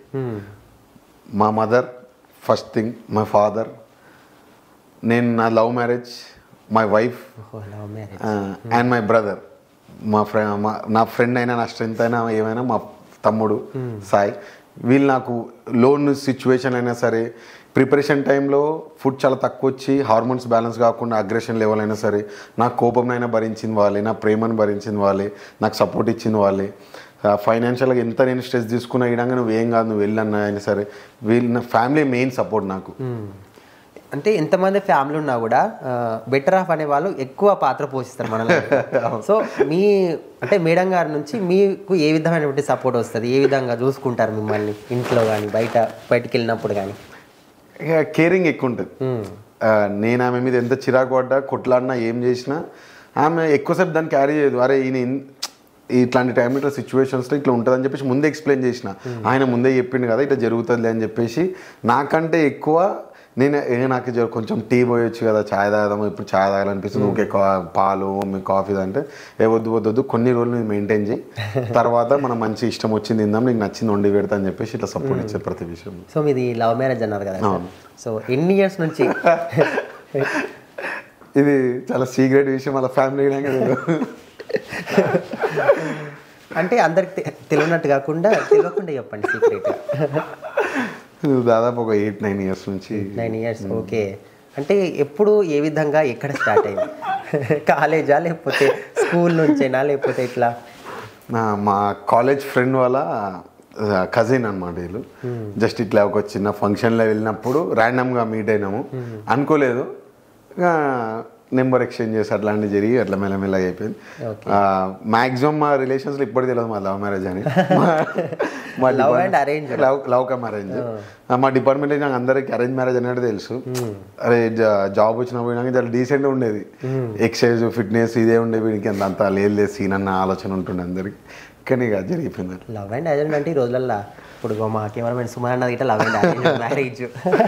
మా mother first thing my father నేను నా love marriage my wife love marriage and my brother మా ఫ్రెండ్ మా నా ఫ్రెండ్ అయినా నా స్ట్రెంత్ అయినా ఏమైనా మా తమ్ముడు సాయి వీళ్ళు నాకు లోన్ సిచ్యువేషన్ అయినా సరే ప్రిపరేషన్ టైంలో ఫుడ్ చాలా తక్కువ వచ్చి హార్మోన్స్ బ్యాలెన్స్ కాకుండా అగ్రెషన్ లెవెల్ అయినా సరే నా కోపంనైనా భరించింది వాళ్ళే నా ప్రేమను భరించింది వాళ్ళే నాకు సపోర్ట్ ఇచ్చింది వాళ్ళే ఫైనాన్షియల్గా ఎంత నేను స్ట్రెస్ తీసుకున్నా ఇడంగా నువ్వు ఏం కాదు నువ్వు వెళ్ళన్నా అయినా సరే వీళ్ళు నా ఫ్యామిలీ మెయిన్ సపోర్ట్ నాకు అంటే ఎంతమంది ఫ్యామిలీ ఉన్నా కూడా బెటర్ ఆఫ్ అనే వాళ్ళు ఎక్కువ పాత్ర పోషిస్తారు మన సో మీ అంటే మేడం గారి నుంచి మీకు ఏ విధమైనటువంటి సపోర్ట్ వస్తుంది ఏ విధంగా చూసుకుంటారు మిమ్మల్ని ఇంట్లో కానీ బయట బయటికి వెళ్ళినప్పుడు కానీ ఇక కేరింగ్ ఎక్కువ ఉంటుంది ఆ, నేను ఆమె మీద ఎంత చిరాకు పడ్డా కొట్లాడినా ఏం చేసినా ఆమె ఎక్కువసేపు దాన్ని క్యారీ చేయదు అరే ఈయన ఇన్- ఇట్లాంటి టైం ఇట్లా సిచ్యువేషన్స్లో ఇట్లా ఉంటుందని చెప్పేసి ముందే ఎక్స్ప్లెయిన్ చేసిన ఆయన ముందే చెప్పిండు కదా ఇట్లా జరుగుతుంది అని చెప్పేసి నాకంటే ఎక్కువ నేను ఏ నాకు జర కొంచెం టీ పోయొచ్చు కదా ఛాయ్ తాగదాము ఇప్పుడు ఛాయ్ తాగాలనిపిస్తుంది ఊకే కా- పాలు మీ కాఫీ అంటే ఏ వద్దు వద్దు వద్దు కొన్ని రోజులు నేను మెయింటైన్ చేయి తర్వాత మనం మంచి ఇష్టం వచ్చింది తిందాం నీకు నచ్చింది వండి పెడతా అని చెప్పేసి ఇట్లా సపోర్ట్ ఇచ్చే ప్రతి విషయం సో మీది లవ్ మ్యారేజ్ అన్నారు కదా సో ఎన్ని ఇయర్స్ నుంచి ఇది చాలా సీక్రెట్ విషయం వాళ్ళ ఫ్యామిలీ అంటే అందరికి తె- తెలియనట్టు కాకుండా తెలియకుండా చెప్పండి సీక్రెట్ దాదాపు ఒక ఎయిట్ నైన్ ఇయర్స్ నుంచి నైన్ ఇయర్స్ ఓకే అంటే ఎప్పుడు ఏ విధంగా ఎక్కడ స్టార్ట్ అయింది కాలేజా లేకపోతే స్కూల్ నుంచేనా లేకపోతే ఇట్లా నా- మా కాలేజ్ ఫ్రెండ్ వాళ్ళ కజిన్ అనమాట వీళ్ళు జస్ట్ ఇట్లా ఒక చిన్న ఫంక్షన్లో వెళ్ళినప్పుడు ర్యాండమ్గా మీట్ అయినాము అనుకోలేదు నెంబర్ ఎక్స్చేంజ్ చేసి అట్లాంటివి జరిగి అట్లా మెల్లమెల్లగా అయిపోయింది మాక్సిమం మా రిలేషన్స్లో ఇప్పటికి తెలియదు మా లవ్ మ్యారేజ్ అని మా love and arrange love love cum arrange మా డిపార్ట్మెంట్ నాకు అందరికి అరేంజ్ మ్యారేజ్ అనేది తెలుసు అరే జాబ్ వచ్చిన పోయినాక చాలా డీసెంట్ ఉండేది ఎక్సర్సైజ్ ఫిట్నెస్ ఇదే ఉండే వీడికి అంత అంత లేదు లేదు సీన్ అన్న ఆలోచన ఉంటుండే అందరికి కానీ ఇక జరిగిపోయింది అట్లా. లవ్ అండ్ అరేంజ్ అంటే ఈ రోజులల్లో ఇప్పుడు ఇగో మా కెమెరామెన్ సుమార్ అన్నది ఇట్లా love and arrange marriage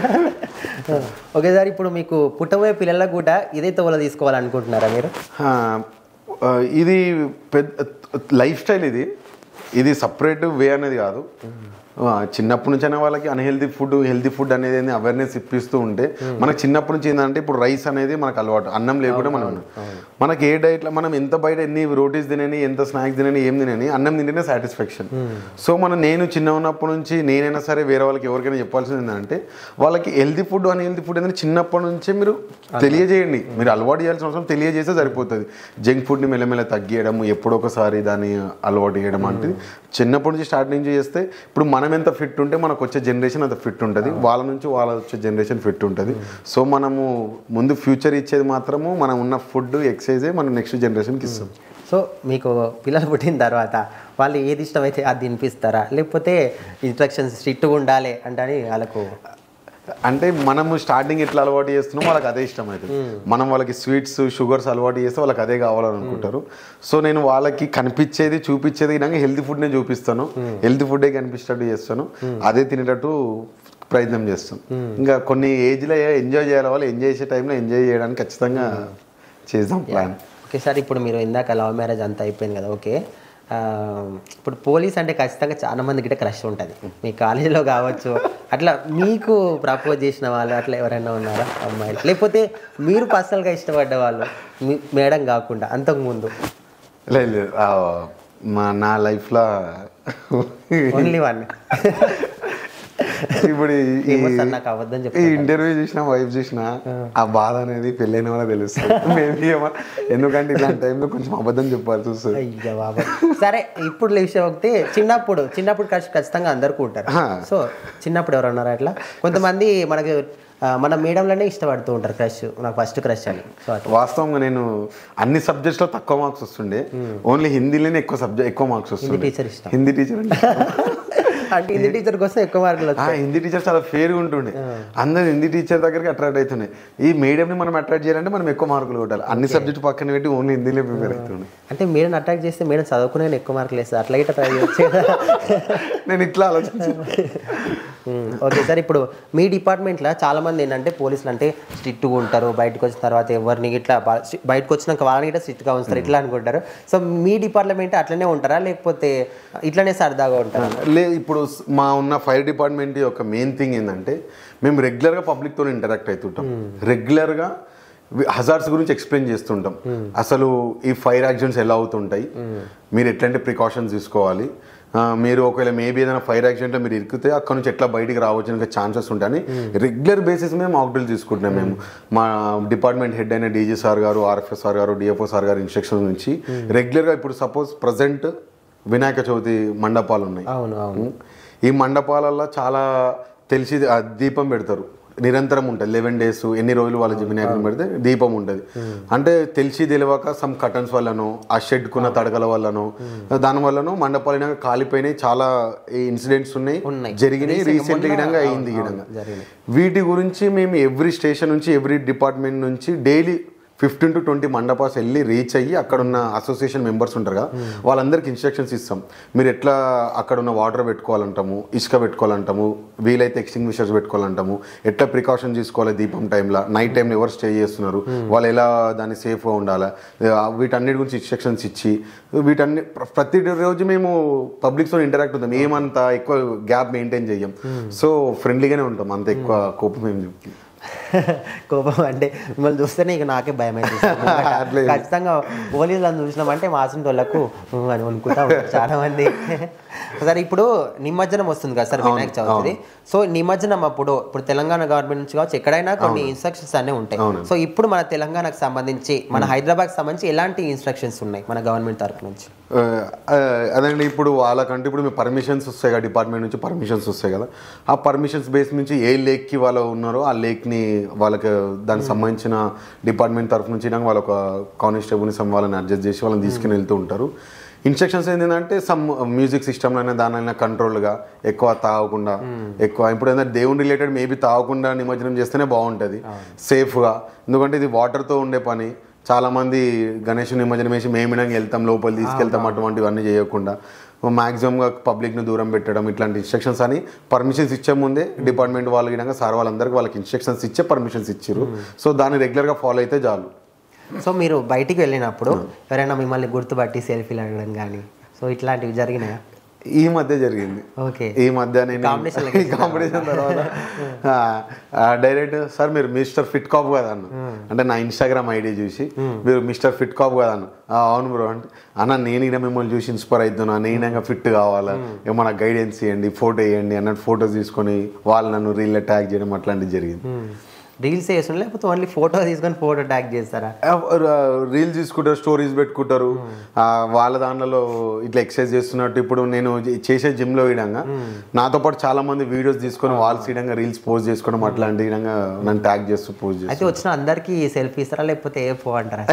okay sir ఇప్పుడు మీకు పుట్టబోయే పిల్లలకు కూడా ఇదే తోల తీసుకోవాలనుకుంటున్నారా మీరు ఆ, ఆ, ఇది పెద్ద లైఫ్ స్టైల్ ఇది ఇది సపరేట్ వే అనేది కాదు ఆ, చిన్నప్పటి నుంచైనా వాళ్ళకి అన్హెల్దీ ఫుడ్ హెల్దీ ఫుడ్ అనేది అవేర్నెస్ ఇప్పిస్తూ ఉంటే మనకు చిన్నప్పటి నుంచి ఏంటంటే ఇప్పుడు రైస్ అనేది మనకు అలవాటు అన్నం లేకుండా మనం ఉన్నాం. మనకి ఏ డైట్లో మనం ఎంత బయట ఎన్ని రోటీస్ తినని ఎంత స్నాక్స్ తినని ఏం తినని అన్నం తింటేనే సాటిస్ఫాక్షన్ సో మనం నేను చిన్న ఉన్నప్పటి నుంచి నేనైనా సరే వేరే వాళ్ళకి ఎవరికైనా చెప్పాల్సింది ఏంటంటే వాళ్ళకి హెల్దీ ఫుడ్ అని హెల్దీ ఫుడ్ అనేది చిన్నప్పటి నుంచే మీరు తెలియజేయండి మీరు అలవాటు చేయాల్సిన అవసరం తెలియజేస్తే సరిపోతుంది జంక్ ఫుడ్ని మెల్లమెల్ల తగ్గియడం ఎప్పుడొకసారి దాన్ని అలవాటు చేయడం అంటే చిన్నప్పటి నుంచి స్టార్ట్ నుంచి చేస్తే ఇప్పుడు మనం ఎంత ఫిట్ ఉంటే మనకు వచ్చే జనరేషన్ అంత ఫిట్ ఉంటుంది వాళ్ళ నుంచి వాళ్ళ వచ్చే జనరేషన్ ఫిట్ ఉంటుంది సో మనము ముందు ఫ్యూచర్ ఇచ్చేది మాత్రము మనం ఉన్న ఫుడ్ ఎక్సైజే మనం నెక్స్ట్ జనరేషన్కి ఇస్తాం సో మీకు పిల్లలు పుట్టిన తర్వాత వాళ్ళు ఏది ఇష్టమైతే అది తినిపిస్తారా లేకపోతే ఇన్స్ట్రక్షన్స్ స్ట్రిక్ట్గా ఉండాలి అంటే వాళ్ళకు అంటే మనము స్టార్టింగ్ ఎట్లా అలవాటు చేస్తున్నాం వాళ్ళకి అదే ఇష్టం అవుతుంది మనం వాళ్ళకి స్వీట్స్ షుగర్స్ అలవాటు చేస్తే వాళ్ళకి అదే కావాలని అనుకుంటారు సో నేను వాళ్ళకి కనిపించేది చూపించేది విధంగా హెల్తీ ఫుడ్నే చూపిస్తాను హెల్తీ ఫుడ్డే కనిపించేటట్టు చేస్తాను అదే తినేటట్టు ప్రయత్నం చేస్తాను ఇంకా కొన్ని ఏజ్లో ఎంజాయ్ చేయాలి వాళ్ళు ఎంజాయ్ చేసే టైంలో ఎంజాయ్ చేయడానికి ఖచ్చితంగా చేద్దాం ప్లాన్ ఓకే సార్ ఇప్పుడు మీరు ఇందాక లవ్ మ్యారేజ్ అంతా అయిపోయింది కదా ఓకే ఆ, ఇప్పుడు పోలీస్ అంటే ఖచ్చితంగా చాలా మంది గిట్ట క్రష్ ఉంటుంది మీ కాలేజీలో కావచ్చు అట్లా మీకు ప్రపోజ్ చేసిన వాళ్ళు అట్లా ఎవరైనా ఉన్నారా అమ్మాయిలు లేకపోతే మీరు పర్సనల్గా ఇష్టపడ్డ వాళ్ళు మీ మేడం కాకుండా అంతకుముందు లేదు లేదు ఆ, మా నా లైఫ్లో ఓన్లీ వన్ ఇప్పుడు ఈ- ఈ- ఏమో సార్ నాకు అబద్ధం ఈ చెప్పి ఇంటర్వ్యూ చూసిన వైఫ్ చూసిన ఆ బాధ అనేది పెళ్ళైన వాళ్ళ తెలుస్తుంది మేబీ ఏమో ఎందుకంటే ఇలాంటి టైంలో కొంచెం అబద్ధం చెప్పాల్సి వస్తుంది అయ్యా బాబా సరే ఇప్పుడు విషయం ఒకటి చిన్నప్పుడు చిన్నప్పుడు క్రష్ ఖచ్చితంగా అందరికీ ఉంటారు హా. సో చిన్నప్పుడు ఎవరు ఉన్నారా అట్లా కొంతమంది మనకి ఆ, మన మీడియంలోనే ఇష్టపడుతూ ఉంటారు క్రష్ నాకు ఫస్ట్ క్రష్ అని సో అట్లా వాస్తవంగా నేను అన్ని సబ్జెక్ట్స్ లో తక్కువ మార్క్స్ వస్తుండే ఓన్లీ హిందీలోనే ఎక్కువ సబ్జెక్ట్ ఎక్కువ మార్క్స్ వస్తుండే టీచర్ ఇష్టం హిందీ టీచర్ అంటే అంటే హిందీ టీచర్ కోసం ఎక్కువ మార్కులు ఆ, హిందీ టీచర్ చాలా ఫేర్గా ఉంటుండే అందరు హిందీ టీచర్ దగ్గరికి అట్రాక్ట్ అవుతుండే ఈ మీడియంని మనం అట్రాక్ట్ చేయాలంటే మనం ఎక్కువ మార్కులు కొట్టాలి అన్ని సబ్జెక్ట్ పక్కన పెట్టి ఓన్లీ హిందీలో ప్రిపేర్ అవుతుండే అంటే మేడం అటాక్ చేస్తే మేడం చదువుకునే ఎక్కువ మార్కులు వేస్తుంది అట్లా ఇట్లా ట్రై చేయొచ్చు నేను ఇట్లా ఆలోచించాను ఓకే సార్ ఇప్పుడు మీ డిపార్ట్మెంట్లో చాలా మంది ఏంటంటే పోలీసులు అంటే స్ట్రిక్ట్గా ఉంటారు బయటకు వచ్చిన తర్వాత ఎవరిని ఇట్లా బ- బయటకు వచ్చినాక వాళ్ళని ఇట్లా స్ట్రిక్ట్గా ఉంచుతారు ఇట్లా అనుకుంటారు సో మీ డిపార్ట్మెంట్ అట్లనే ఉంటారా లేకపోతే ఇట్లనే సరదాగా ఉంటారా లే ఇప్పుడు స్- మా ఉన్న ఫైర్ డిపార్ట్మెంట్ యొక్క మెయిన్ థింగ్ ఏంటంటే మేము రెగ్యులర్గా పబ్లిక్తో ఇంటరాక్ట్ అవుతుంటాం రెగ్యులర్గా హజార్డ్స్ గురించి ఎక్స్ప్లెయిన్ చేస్తుంటాం అసలు ఈ ఫైర్ యాక్సిడెంట్స్ ఎలా అవుతుంటాయి మీరు ఎట్లాంటి ప్రికాషన్స్ తీసుకోవాలి ఆ, మీరు ఒకవేళ మేబీ ఏదైనా ఫైర్ యాక్సిడెంట్లో మీరు ఇరికితే అక్కడ నుంచి ఎట్లా బయటికి రావచ్చు ఛాన్సెస్ ఉంటాయని రెగ్యులర్ బేసిస్ మీద మాక్ డ్రిల్ తీసుకుంటున్నాం మేము మా డిపార్ట్మెంట్ హెడ్ అయిన డీజీ సార్ గారు ఆర్ఎఫ్ఎస్ సార్ గారు డిఎఫ్ఓ సార్ గారు ఇన్స్ట్రక్షన్ నుంచి రెగ్యులర్గా ఇప్పుడు సపోజ్ ప్రజెంట్ వినాయక చవితి మండపాలు ఉన్నాయి అవును అవును ఈ మండపాలలో చాలా తెలిసి ఆ దీపం పెడతారు నిరంతరం ఉంటుంది లెవెన్ డేస్ ఎన్ని రోజులు వాళ్ళ వినాయకుని పెడితే దీపం ఉంటుంది అంటే తెలిసి తెలియక సమ్ కటన్స్ వల్లనో ఆ షెడ్ కున్న తడకల వల్లనో దాని వల్లనో మండపాలు కాలిపోయినాయి చాలా ఇన్సిడెంట్స్ ఉన్నాయి ఉన్నాయి. జరిగినాయి రీసెంట్ గిడంగా అయింది గిడంగా వీటి గురించి మేము ఎవ్రీ స్టేషన్ నుంచి ఎవ్రీ డిపార్ట్మెంట్ నుంచి డైలీ ఫిఫ్టీన్ టు ట్వంటీ మండపాస్ వెళ్ళి రీచ్ అయ్యి అక్కడ ఉన్న అసోసియేషన్ మెంబర్స్ ఉంటారు కదా వాళ్ళందరికీ ఇన్స్ట్రక్షన్స్ ఇస్తాం మీరు ఎట్లా అక్కడ ఉన్న వాటర్ పెట్టుకోవాలంటాము ఇసుక పెట్టుకోవాలంటాము వీలైతే ఎక్స్టింగ్విషర్స్ పెట్టుకోవాలంటాము ఎట్లా ప్రికాషన్ తీసుకోవాలి దీపం టైంలో నైట్ టైంలో ఎవరు స్టే చేస్తున్నారు వాళ్ళు ఎలా దాన్ని సేఫ్గా ఉండాలా ఆ, వీటన్నిటి గురించి ఇన్స్ట్రక్షన్స్ ఇచ్చి వీటన్ని ప్ర- ప్రతి రోజు మేము పబ్లిక్తో ఇంటరాక్ట్ అవుతాం ఏమంత ఎక్కువ గ్యాప్ మెయింటైన్ చెయ్యం సో ఫ్రెండ్లీగానే ఉంటాం అంత ఎక్కువ కోపం ఏం చూపి కోపం అంటే మిమ్మల్ని చూస్తేనే ఇక నాకే భయం అయితే అట్లేదు. ఖచ్చితంగా పోలీసులను చూసినామంటే మాసిన వాళ్ళకు "ఉ" అని అనుకుంటా ఉంటారు చాలా మంది సరే ఇప్పుడు నిమజ్జనం వస్తుంది కదా సార్ వినాయక చవితి సో నిమజ్జనం అప్పుడు ఇప్పుడు తెలంగాణ గవర్నమెంట్ నుంచి కావచ్చు ఎక్కడైనా కొన్ని ఇన్స్ట్రక్షన్స్ అనే ఉంటాయి సో ఇప్పుడు మన తెలంగాణకు సంబంధించి మన హైదరాబాద్ సంబంధించి ఎలాంటి ఇన్స్ట్రక్షన్స్ ఉన్నాయి మన గవర్నమెంట్ తరఫు నుంచి ఆ, ఆ, అదండి ఇప్పుడు వాళ్ళకంటే ఇప్పుడు మీ పర్మిషన్స్ వస్తాయి కదా డిపార్ట్మెంట్ నుంచి పర్మిషన్స్ వస్తాయి కదా ఆ పర్మిషన్స్ బేస్ నుంచి ఏ లేక్కి వాళ్ళు ఉన్నారో ఆ లేక్ని వాళ్ళకి దానికి సంబంధించిన డిపార్ట్మెంట్ తరఫు నుంచి నాకు వాళ్ళ ఒక కానిస్టేబుల్ని సమ్ వాళ్ళని అడ్జస్ట్ చేసి వాళ్ళని తీసుకుని వెళ్తూ ఉంటారు ఇన్స్ట్రక్షన్స్ ఏంటంటే సమ్ మ్యూజిక్ సిస్టమ్లో దానైనా కంట్రోల్గా ఎక్కువ తాగకుండా ఎక్కువ ఇప్పుడు ఏదైనా దేవుని రిలేటెడ్ మేబీ తాగకుండా నిమజ్జనం చేస్తేనే బాగుంటుంది సేఫ్గా ఎందుకంటే ఇది వాటర్తో ఉండే పని చాలా మంది గణేష్ నిమజ్జనం వేసి మేమినంగా వెళ్తాం లోపల తీసుకెళ్తాం అటువంటివన్నీ చేయకుండా మాక్సిమంగా పబ్లిక్ని దూరం పెట్టడం ఇట్లాంటి ఇన్స్ట్రక్షన్స్ అని పర్మిషన్స్ ఇచ్చే ముందే డిపార్ట్మెంట్ వాళ్ళకి విధంగా సార్ వాళ్ళందరికీ వాళ్ళకి ఇన్స్ట్రక్షన్స్ ఇచ్చే పర్మిషన్స్ ఇచ్చారు సో దాన్ని రెగ్యులర్గా ఫాలో అయితే చాలు సో మీరు బయటికి వెళ్ళినప్పుడు ఎవరైనా మిమ్మల్ని గుర్తుపట్టి సెల్ఫీలు అడగడం కానీ సో ఇట్లాంటివి జరిగినాయా ఈ మధ్య జరిగింది ఓకే ఈ మధ్య నేను Competition లకి కాంపిటీషన్ తర్వాత డైరెక్ట్ సార్ మీరు మిస్టర్ ఫిట్ కాప్ కదా అన్న అంటే నా ఇన్స్టాగ్రామ్ ఐడి చూసి మీరు మిస్టర్ ఫిట్ కాప్ కదా అన్న "ఆ, అవును బ్రో అంటే అన్న నేను ఇక్కడ మిమ్మల్ని చూసి ఇన్స్పైర్ అవుతున్నా నేను ఇంకా ఫిట్ కావాలా ఏమన్నా గైడెన్స్ ఇవ్వండి ఫోటో వేయండి అన్నట్టు ఫోటోస్ తీసుకొని వాళ్ళు నన్ను రీల్లో ట్యాగ్ చేయడం అట్లాంటివి జరిగింది రీల్స్ చేస్తున్నా లేకపోతే ఓన్లీ ఫోటో తీసుకొని ఫోటో ట్యాగ్ చేస్తారా రీల్స్ తీసుకుంటారు స్టోరీస్ పెట్టుకుంటారు ఆ, వాళ్ళ దాంట్లో ఇట్లా ఎక్సర్సైజ్ చేస్తున్నట్టు ఇప్పుడు నేను చేసే జిమ్ లో విధంగా నాతో పాటు చాలా మంది వీడియోస్ తీసుకొని వాళ్ళ విధంగా రీల్స్ పోస్ట్ చేసుకోవడం అట్లాంటి విధంగా నన్ను ట్యాగ్ చేస్తూ పోస్ట్ అయితే వచ్చిన అందరికి సెల్ఫీ ఇస్తారా లేకపోతే ఏ ఫో అంటారా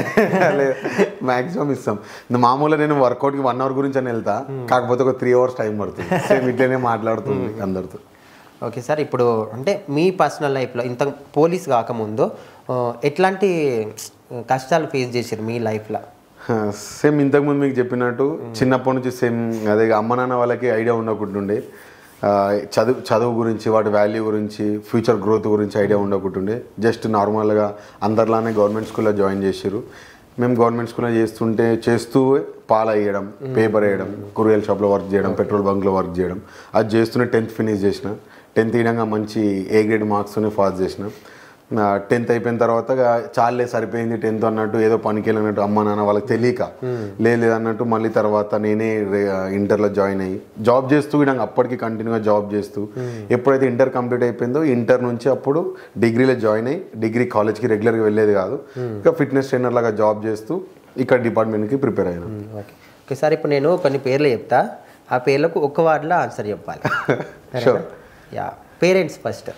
మాక్సిమం ఇస్తాం ఇంత మామూలుగా నేను వర్కౌట్ కి వన్ అవర్ గురించి అని వెళ్తా కాకపోతే ఒక త్రీ అవర్స్ టైం పడుతుంది సేమ్ ఇట్లనే మాట్లాడుతుంది అందరితో ఓకే సార్ ఇప్పుడు అంటే మీ పర్సనల్ లైఫ్లో ఇంత పోలీస్ కాకముందు ఆ, ఎట్లాంటి కష్టాలు ఫేస్ చేశారు మీ లైఫ్లో సేమ్ ఇంతకుముందు మీకు చెప్పినట్టు చిన్నప్పటి నుంచి సేమ్ అదే అమ్మ నాన్న వాళ్ళకి ఐడియా ఉండకుంటుండే ఆ, చదువు చదువు గురించి వాటి వాల్యూ గురించి ఫ్యూచర్ గ్రోత్ గురించి ఐడియా ఉండకుంటుండే జస్ట్ నార్మల్గా అందరిలానే గవర్నమెంట్ స్కూల్లో జాయిన్ చేసారు మేము గవర్నమెంట్ స్కూల్లో చేస్తుంటే చేస్తూ పాలు వేయడం పేపర్ వేయడం కూరగాయల షాప్లో వర్క్ చేయడం పెట్రోల్ బంక్లో వర్క్ చేయడం అది చేస్తూనే టెన్త్ ఫినిష్ చేసిన టెన్త్ విధంగా మంచి ఏ గ్రేడ్ మార్క్స్తోనే పాస్ చేసిన టెన్త్ అయిపోయిన తర్వాత ఇక చాలే సరిపోయింది టెన్త్ అన్నట్టు ఏదో పనికి వెళ్ళినట్టు అమ్మ నాన్న వాళ్ళకి తెలియక లేదు లేదు అన్నట్టు మళ్ళీ తర్వాత నేనే రే- ఇంటర్లో జాయిన్ అయ్యి జాబ్ చేస్తూ కూడా అప్పటికి కంటిన్యూగా జాబ్ చేస్తూ ఎప్పుడైతే ఇంటర్ కంప్లీట్ అయిపోయిందో ఇంటర్ నుంచి అప్పుడు డిగ్రీలో జాయిన్ అయ్యి డిగ్రీ కాలేజ్కి రెగ్యులర్గా వెళ్ళేది కాదు ఇంకా ఫిట్నెస్ ట్రైనర్ లాగా జాబ్ చేస్తూ ఇక్కడ డిపార్ట్మెంట్కి ప్రిపేర్ అయినా ఓకే ఓకే సార్ ఇప్పుడు నేను కొన్ని పేర్లు చెప్తా ఆ పేర్లకు ఒక్క వార్డులో ఆన్సర్ చెప్పాలి Sure. Yeah parents first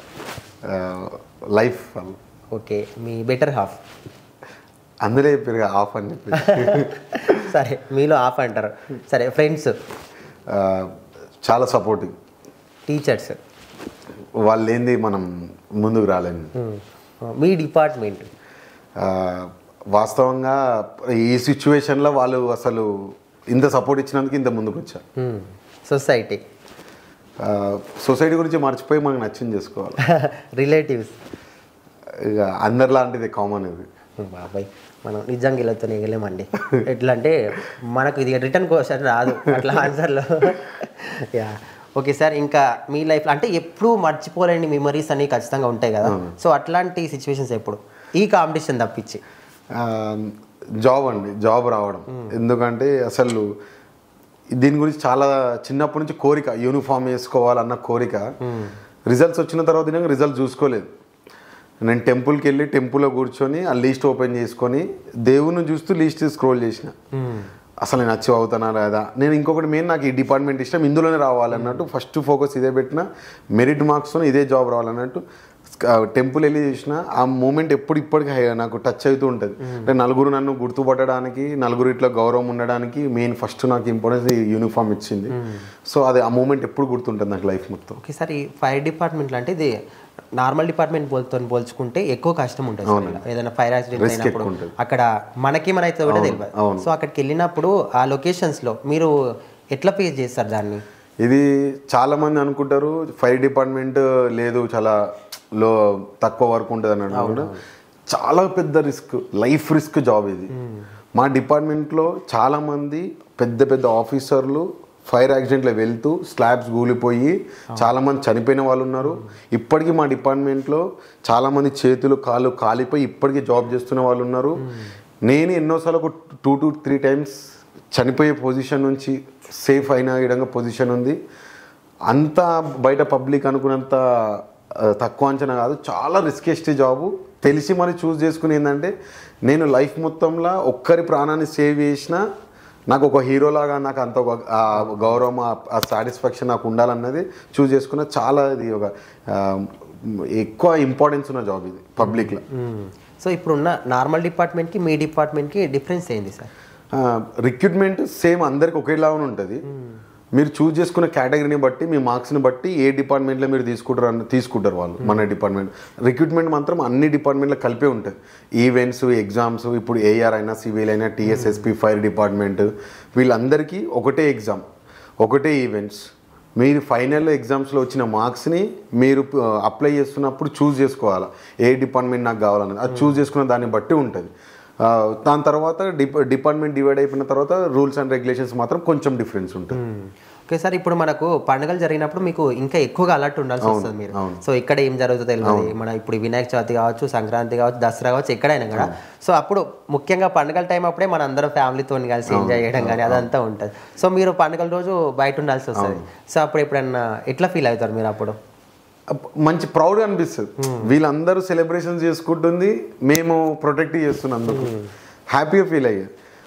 life okay మీ బెటర్ హాఫ్ అందులో చెప్పారు ఆఫ్ అని చెప్పి సరే మీలో హాఫ్ అంటారు సరే ఫ్రెండ్స్ ఆ, చాలా సపోర్టివ్ టీచర్స్ వాళ్ళు ఏంది మనం ముందుకు రాలేము మీ డిపార్ట్మెంట్ ఆ, వాస్తవంగా ఈ సిచ్యువేషన్లో వాళ్ళు అసలు ఇంత సపోర్ట్ ఇచ్చినందుకు ఇంత ముందుకు వచ్చా సొసైటీ సొసైటీ గురించి మర్చిపోయి మనకు నచ్చింది చేసుకోవాలి రిలేటివ్స్ ఇక అందరిలాంటిది కామన్ ఇది బాబాయ్ మనం నిజంగా వీళ్ళతో ఎగలేమండి ఎట్లా అంటే మనకు ఇది రిటర్న్ క్వశ్చన్ రాదు అట్లా ఆన్సర్లో యా ఓకే సార్ ఇంకా మీ లైఫ్లో అంటే ఎప్పుడు మర్చిపోలేని మెమరీస్ అనేవి ఖచ్చితంగా ఉంటాయి కదా సో అట్లాంటి సిచ్యువేషన్స్ ఎప్పుడు ఈ కాంపిటీషన్ తప్పించి ఆ, జాబ్ అండి జాబ్ రావడం ఎందుకంటే అసలు దీని గురించి చాలా చిన్నప్పటి నుంచి కోరిక యూనిఫామ్ వేసుకోవాలన్న కోరిక రిజల్ట్స్ వచ్చిన తర్వాత నేను రిజల్ట్ చూసుకోలేదు నేను టెంపుల్కి వెళ్ళి టెంపుల్లో కూర్చొని ఆ లీస్ట్ ఓపెన్ చేసుకొని దేవుని చూస్తూ లీస్ట్ స్క్రోల్ చేసిన అసలు నేను అచీవ్ అవుతానా లేదా నేను ఇంకొకటి మెయిన్ నాకు ఈ డిపార్ట్మెంట్ ఇష్టం ఇందులోనే రావాలన్నట్టు ఫస్ట్ ఫోకస్ ఇదే పెట్టిన మెరిట్ మార్క్స్తో ఇదే జాబ్ రావాలన్నట్టు టెంపుల్ వెళ్ళి చేసిన ఆ మూమెంట్ ఎప్పుడు ఇప్పటికీ హై- నాకు టచ్ అవుతూ ఉంటుంది అంటే నలుగురు నన్ను గుర్తుపట్టడానికి నలుగురు ఇట్లా గౌరవం ఉండడానికి మెయిన్ ఫస్ట్ నాకు ఇంపార్టెన్స్ ఈ యూనిఫామ్ ఇచ్చింది సో అది ఆ మూమెంట్ ఎప్పుడు గుర్తుంటుంది నాకు లైఫ్ మొత్తం ఒకేసారి ఫైర్ డిపార్ట్మెంట్లో అంటే ఇది నార్మల్ డిపార్ట్మెంట్ పోల్తో పోల్చుకుంటే ఎక్కువ కష్టం ఉంటుంది సార్ ఇలా. ఏదైనా ఫైర్ యాక్సిడెంట్ Risk అయినప్పుడు ఎక్కువ ఉంటుంది. అక్కడ మనకి మన అయితే కూడా తెలియదు అవును. సో అక్కడికి వెళ్ళినప్పుడు ఆ లొకేషన్స్లో మీరు ఎట్లా ఫేస్ చేస్తారు దాన్ని ఇది చాలా మంది అనుకుంటారు ఫైర్ డిపార్ట్మెంట్ లేదు చాలా లో తక్కువ వర్క్ ఉంటుంది అని అనుకుంటారు చాలా పెద్ద రిస్క్ లైఫ్ రిస్క్ జాబ్ ఇది మా డిపార్ట్మెంట్లో చాలా మంది పెద్ద పెద్ద ఆఫీసర్లు ఫైర్ యాక్సిడెంట్లో వెళ్తూ స్లాబ్స్ కూలిపోయి చాలా మంది చనిపోయిన వాళ్ళు ఉన్నారు ఇప్పటికీ మా డిపార్ట్మెంట్లో చాలా మంది చేతులు కాళ్ళు కాలిపోయి ఇప్పటికీ జాబ్ చేస్తున్న వాళ్ళు ఉన్నారు నేను ఎన్నోసార్లు ఒక టూ టు త్రీ టైమ్స్ చనిపోయే పొజిషన్ నుంచి సేఫ్ అయిన విధంగా పొజిషన్ ఉంది అంత బయట పబ్లిక్ అనుకున్నంత ఆ, తక్కువ అంచనా కాదు చాలా రిస్కెస్ట్ జాబు తెలిసి మరి చూస్ చేసుకుని ఏంటంటే నేను లైఫ్ మొత్తంలో ఒక్కరి ప్రాణాన్ని సేవ్ చేసినా నాకు ఒక హీరోలాగా నాకు అంత ఒక ఆ గౌరవం ఆ- ఆ సాటిస్ఫాక్షన్ నాకు ఉండాలన్నది చూస్ చేసుకున్న చాలా ఇది ఒక ఆ, ఎక్కువ ఇంపార్టెన్స్ ఉన్న జాబ్ ఇది పబ్లిక్లో సో ఇప్పుడున్న నార్మల్ డిపార్ట్మెంట్కి మీ డిపార్ట్మెంట్కి డిఫరెన్స్ ఏంది సార్ రిక్రూట్మెంట్ సేమ్ అందరికి ఒకేలాగానే ఉంటుంది మీరు చూస్ చేసుకున్న కేటగిరీని బట్టి మీ మార్క్స్ని బట్టి ఏ డిపార్ట్మెంట్లో మీరు తీసుకుంటారు అని తీసుకుంటారు వాళ్ళు మన డిపార్ట్మెంట్ రిక్రూట్మెంట్ మాత్రం అన్ని డిపార్ట్మెంట్లో కలిపే ఉంటుంది ఈవెంట్స్ ఎగ్జామ్స్ ఇప్పుడు ఏఆర్ అయినా సివిల్ అయినా టీఎస్ఎస్పి ఫైర్ డిపార్ట్మెంట్ వీళ్ళందరికీ ఒకటే ఎగ్జామ్ ఒకటే ఈవెంట్స్ మీరు ఫైనల్ ఎగ్జామ్స్లో వచ్చిన మార్క్స్ని మీరు అప్లై చేస్తున్నప్పుడు చూస్ చేసుకోవాలి ఏ డిపార్ట్మెంట్ నాకు కావాలన్నది అది చూస్ చేసుకున్న దాన్ని బట్టి ఉంటుంది ఆ, దాని తర్వాత డిప డిపార్ట్మెంట్ డివైడ్ అయిపోయిన తర్వాత రూల్స్ అండ్ రెగ్యులేషన్స్ మాత్రం కొంచెం డిఫరెన్స్ ఉంటుంది ఓకే సార్ ఇప్పుడు మనకు పండుగలు జరిగినప్పుడు మీకు ఇంకా ఎక్కువగా అలర్ట్ ఉండాల్సి వస్తుంది మీరు సో ఇక్కడ ఏం జరుగుతుందో తెలియదు మన ఇప్పుడు వినాయక చవితి కావచ్చు సంక్రాంతి కావచ్చు దసరా కావచ్చు ఎక్కడైనా కూడా సో అప్పుడు ముఖ్యంగా పండుగల టైం అప్పుడే మన అందరం ఫ్యామిలీతో కలిసి ఎంజాయ్ చేయడం కానీ అదంతా ఉంటుంది సో మీరు పండుగల రోజు బయట ఉండాల్సి వస్తుంది సో అప్పుడు ఎప్పుడన్నా ఎట్లా ఫీల్ అవుతారు మీరు అప్పుడు అప్- మంచి ప్రౌడ్గా అనిపిస్తుంది వీళ్ళందరూ సెలబ్రేషన్స్ చేసుకుంటుంది మేము ప్రొటెక్ట్ చేస్తున్నందుకు హ్యాపీగా ఫీల్ అయ్యా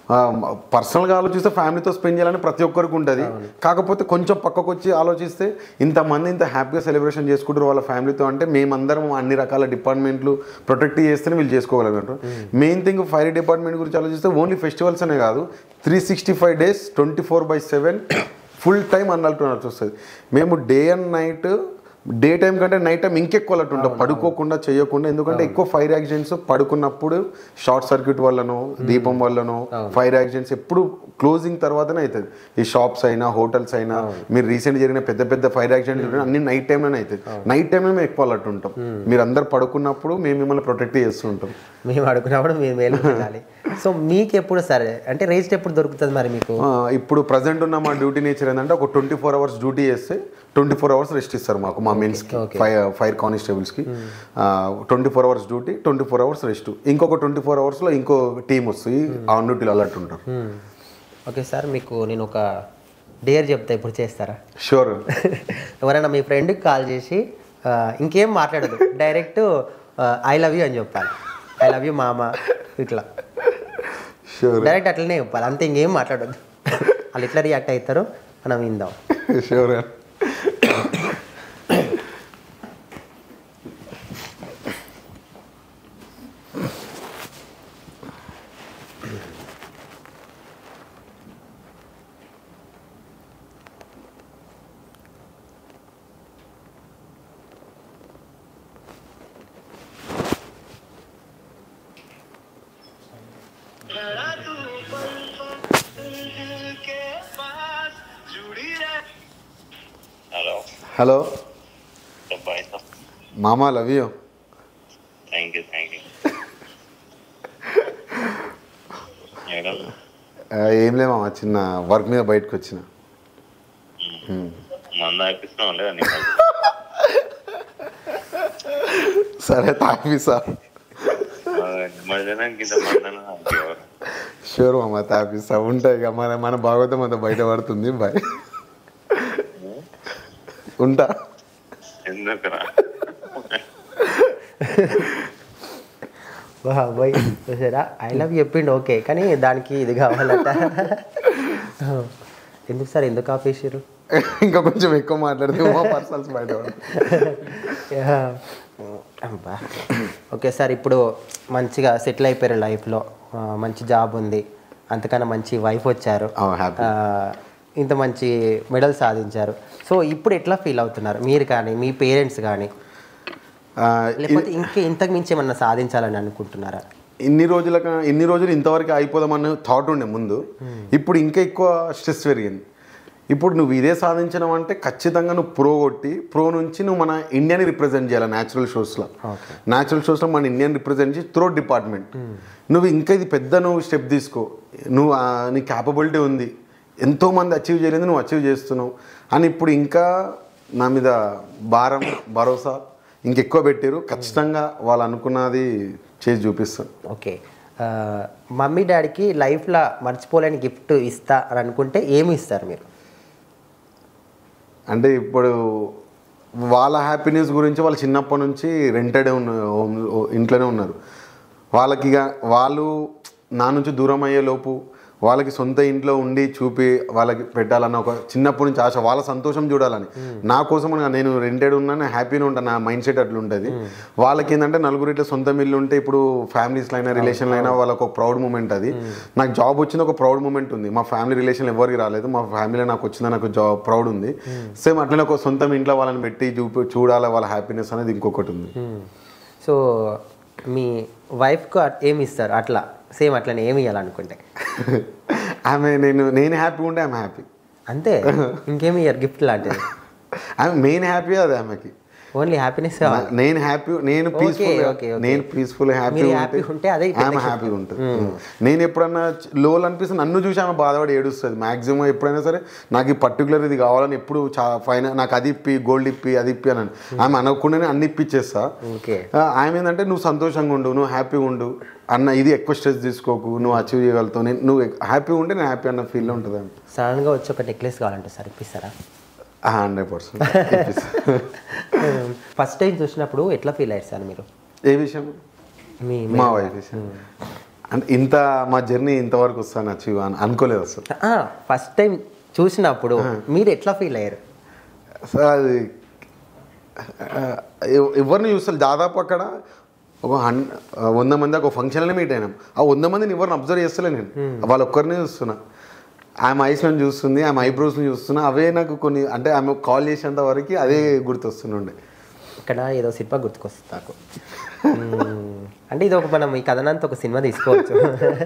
పర్సనల్గా ఆలోచిస్తే ఫ్యామిలీతో స్పెండ్ చేయాలని ప్రతి ఒక్కరికి ఉంటుంది కాకపోతే కొంచెం పక్కకు వచ్చి ఆలోచిస్తే ఇంతమంది ఇంత హ్యాపీగా సెలబ్రేషన్ చేసుకుంటారు వాళ్ళ ఫ్యామిలీతో అంటే మేమందరం అన్ని రకాల డిపార్ట్మెంట్లు ప్రొటెక్ట్ చేస్తేనే వీళ్ళు చేసుకోగలుగుతారు మెయిన్ థింగ్ ఫైర్ డిపార్ట్మెంట్ గురించి ఆలోచిస్తే ఓన్లీ ఫెస్టివల్స్ అనే కాదు three sixty five days twenty four by seven full time అన్నట్టు నడిచి వస్తుంది మేము day and night day time కంటే నైట్ టైం ఇంకెక్కువ అలర్ట్ ఉంటాం పడుకోకుండా చేయకుండా ఎందుకంటే ఎక్కువ ఫైర్ యాక్సిడెంట్స్ పడుకున్నప్పుడు షార్ట్ సర్క్యూట్ వల్లనో దీపం వల్లనో ఫైర్ యాక్సిడెంట్స్ ఎప్పుడు క్లోజింగ్ తర్వాతనే అవుతుంది ఈ షాప్స్ అయినా హోటల్స్ అయినా మీరు రీసెంట్ జరిగిన పెద్ద పెద్ద ఫైర్ యాక్సిడెంట్స్ అన్ని నైట్ టైంలోనే అవుతాయి నైట్ టైంలో మేము ఎక్కువ అలర్ట్ ఉంటాం మీరు అందరు పడుకున్నప్పుడు మేము మిమ్మల్ని ప్రొటెక్ట్ చేస్తూ ఉంటాం మేము అడుగున్నప్పుడు మీరు మేలు ఉండాలి సో మీకు ఎప్పుడు సరే అంటే రేస్ట్ ఎప్పుడు దొరుకుతుంది మరి మీకు ఆ, ఇప్పుడు ప్రజెంట్ ఉన్న మా డ్యూటీ నేచర్ ఏంటంటే ఒక ట్వంటీ ఫోర్ అవర్స్ డ్యూటీ చేస్తే ట్వంటీ ఫోర్ అవర్స్ రెస్ట్ ఇస్తారు మాకు మా మెన్స్కి ఫైర్ ఫైర్ కానిస్టేబుల్స్కి twenty four hours duty twenty four hours rest ఇంకొక ట్వంటీ ఫోర్ అవర్స్లో ఇంకో టీం వస్తుంది ఆన్ డ్యూటీలో అలర్ట్ ఉంటారు ఓకే సార్ మీకు నేను ఒక డేర్ చెప్తా ఇప్పుడు చేస్తారా షూర్ ఎవరైనా మీ ఫ్రెండ్కి కాల్ చేసి ఆ, ఇంకేం మాట్లాడదు డైరెక్ట్ ఐ లవ్ యూ అని చెప్పాలి ఐ లవ్ యూ మామ ఇట్లా షూర్ డైరెక్ట్ అట్లనే చెప్పాలి అంతే ఇంకేం మాట్లాడొద్దు వాళ్ళు ఎట్లా రియాక్ట్ అవుతారో మనం విందాం షూర్ హలో హలో చెప్పాయి సార్ మామా love you thank you thank you madam ఏం లే మామ చిన్న వర్క్ మీద బయటకు వచ్చిన మంద ఆపిస్తున్నాం లేదా నీకు సరే తాగిస్తా నిమజ్జనానికి ఇంత మందన ఎవరు షూర్ మామ తాపిస్తా ఉంటాయి ఇక మన మన భాగవతం అంతా బయట పడుతుంది బాయ్ ఉంటా ఎందుకురా వా అబ్బాయి చూసారా ఐ లవ్ చెప్పిండు ఓకే కానీ దానికి ఇది కావాలట ఎందుకు సార్ ఎందుకు ఆపేసారు ఇంకా కొంచెం ఎక్కువ మాట్లాడితే మా పర్సనల్స్ బయట పడతాయి. అబ్బా ఓకే సార్ ఇప్పుడు మంచిగా సెటిల్ అయిపోయారు లైఫ్లో మంచి జాబ్ ఉంది అంతకన్నా మంచి వైఫ్ వచ్చారు Oh, happy. ఆ, ఇంత మంచి మెడల్ సాధించారు సో ఇప్పుడు ఎట్లా ఫీల్ అవుతున్నారు మీరు కానీ మీ పేరెంట్స్ కానీ ఆ, లేకపోతే ఇంకా ఇంతకు మించి ఏమన్నా సాధించాలని అనుకుంటున్నారా ఇన్ని రోజులక ఇన్ని రోజులు ఇంతవరకు అయిపోదామని థాట్ ఉండే ముందు ఇప్పుడు ఇంకా ఎక్కువ స్ట్రెస్ పెరిగింది ఇప్పుడు నువ్వు ఇదే సాధించడం అంటే ఖచ్చితంగా నువ్వు ప్రో కొట్టి ప్రో నుంచి నువ్వు మన ఇండియాని రిప్రజెంట్ చేయాలి న్యాచురల్ షోస్లో Okay. న్యాచురల్ షోస్లో మన ఇండియన్ రిప్రజెంట్ చేసి త్రో డిపార్ట్మెంట్ నువ్వు ఇంకా ఇది పెద్ద నువ్వు స్టెప్ తీసుకో నువ్వు ఆ, నీ క్యాపబిలిటీ ఉంది ఎంతోమంది అచీవ్ చేయలేదు నువ్వు అచీవ్ చేస్తున్నావు అని ఇప్పుడు ఇంకా నా మీద భారం భరోసా ఇంకెక్కువ పెట్టారు ఖచ్చితంగా వాళ్ళు అనుకున్నది చేసి చూపిస్తాను ఓకే ఆ, మమ్మీ డాడీకి లైఫ్లో మర్చిపోలేని గిఫ్ట్ ఇస్తా అని అనుకుంటే ఏమి ఇస్తారు మీరు అంటే ఇప్పుడు వాళ్ళ హ్యాపీనెస్ గురించి వాళ్ళు చిన్నప్పటి నుంచి రెంటెడ్ ఉన్న హోమ్ ఇంట్లోనే ఉన్నారు వాళ్ళకి ఇక వాళ్ళు నా నుంచి దూరం అయ్యే లోపు వాళ్ళకి సొంత ఇంట్లో ఉండి చూపి వాళ్ళకి పెట్టాలన్న ఒక చిన్నప్పటి నుంచి ఆశ వాళ్ళ సంతోషం చూడాలని నా కోసం అని కాదు, నేను రెంటెడ్ ఉన్నాను హ్యాపీగా ఉంటాను నా మైండ్ సెట్ అట్లా ఉంటుంది వాళ్ళకి ఏంటంటే నలుగురు ఇట్లా సొంత ఇల్లు ఉంటే ఇప్పుడు ఫ్యామిలీస్లో అయినా రిలేషన్లో అయినా వాళ్ళకి ఒక ప్రౌడ్ మూమెంట్ అది నాకు జాబ్ వచ్చింది ఒక ప్రౌడ్ మూమెంట్ ఉంది మా ఫ్యామిలీ రిలేషన్ ఎవరికి రాలేదు మా ఫ్యామిలీలో నాకు వచ్చింది నాకు జాబ్ ప్రౌడ్ ఉంది సేమ్ అట్లనే ఒక సొంతం ఇంట్లో వాళ్ళని పెట్టి చూపి చూడాలి వాళ్ళ హ్యాపీనెస్ అనేది ఇంకొకటి ఉంది సో మీ వైఫ్కు ఏమి ఇస్తారు అట్లా సేమ్ అట్లనే ఏమి ఇవ్వాలనుకుంటే ఆమె నేను నేను హ్యాపీ ఉంటే ఆమె హ్యాపీ అంతే ఇంకేమి ఇయ్యరు గిఫ్ట్ లాంటిది ఆమె మెయిన్ హ్యాపీ అది ఆమెకి ఓన్లీ హ్యాపీనెస్ నేను హ్యాపీ నేను Okay, పీస్ఫుల్ okay, okay. నేను పీస్ఫుల్ హ్యాపీ మీరు happy ఉంటే అదే పెద్ద ఆమె హ్యాపీగా ఉంటుంది నేను ఎప్పుడన్నా లోల్ అనిపిస్తే నన్ను చూసి ఆమె బాధపడి ఏడుస్తుంది మాక్సిమం ఎప్పుడైనా సరే నాకు ఈ పర్టికులర్ ఇది కావాలని ఎప్పుడు చా ఫైన నాకు అది ఇప్పి గోల్డ్ ఇప్పి అది ఇప్పి అని ఆమె అనకుండానే అన్ని ఇప్పిచ్చేస్తా ఓకే ఆ, ఆమె ఏంటంటే నువ్వు సంతోషంగా ఉండు నువ్వు హ్యాపీగా ఉండు అన్న ఇది ఎక్కువ స్ట్రెస్ తీసుకోకు నువ్వు అచీవ్ చేయగలుగుతావు నేను నువ్వు హ్యాపీగా ఉంటే నేను హ్యాపీ అన్న ఫీల్ ఉంటుంది ఆమె సడన్గా వచ్చి ఒక నెక్లెస్ కావాలంటే సార్ ఇప్పిస్తారా హండ్రెడ్ పర్సెంట్ ఫస్ట్ టైం చూసినప్పుడు ఎట్లా ఫీల్ అయ్యారు సార్ మీరు ఏ విషయం మీ మా వైఫ్ విషయం అంటే ఇంత మా జర్నీ ఇంతవరకు వస్తాను అచీవ్ అని అనుకోలేదు అసలు ఫస్ట్ టైం చూసినప్పుడు మీరు ఎట్లా ఫీల్ అయ్యారు అసలు అది ఆ, ఎవ- ఎవరిని చూస్తారు దాదాపు అక్కడ ఒక హన్ వంద మంది ఒక ఫంక్షన్లో మీట్ అయినాం ఆ వంద మందిని ఎవరిని అబ్జర్వ్ చేస్తలే నేను వాళ్ళ ఒక్కరినే చూస్తున్నా ఆమె ఐస్ని చూస్తుంది ఆమె ఐబ్రోస్ని చూస్తున్నా అవే నాకు కొన్ని అంటే ఆమె కాల్ చేసేంత వరకు అదే గుర్తొస్తుండే ఇక్కడ ఏదో సినిమా గుర్తుకొస్తుంది నాకు మ్మ్. అంటే ఇది ఒక మనం ఈ కథనంతా ఒక సినిమా తీసుకోవచ్చు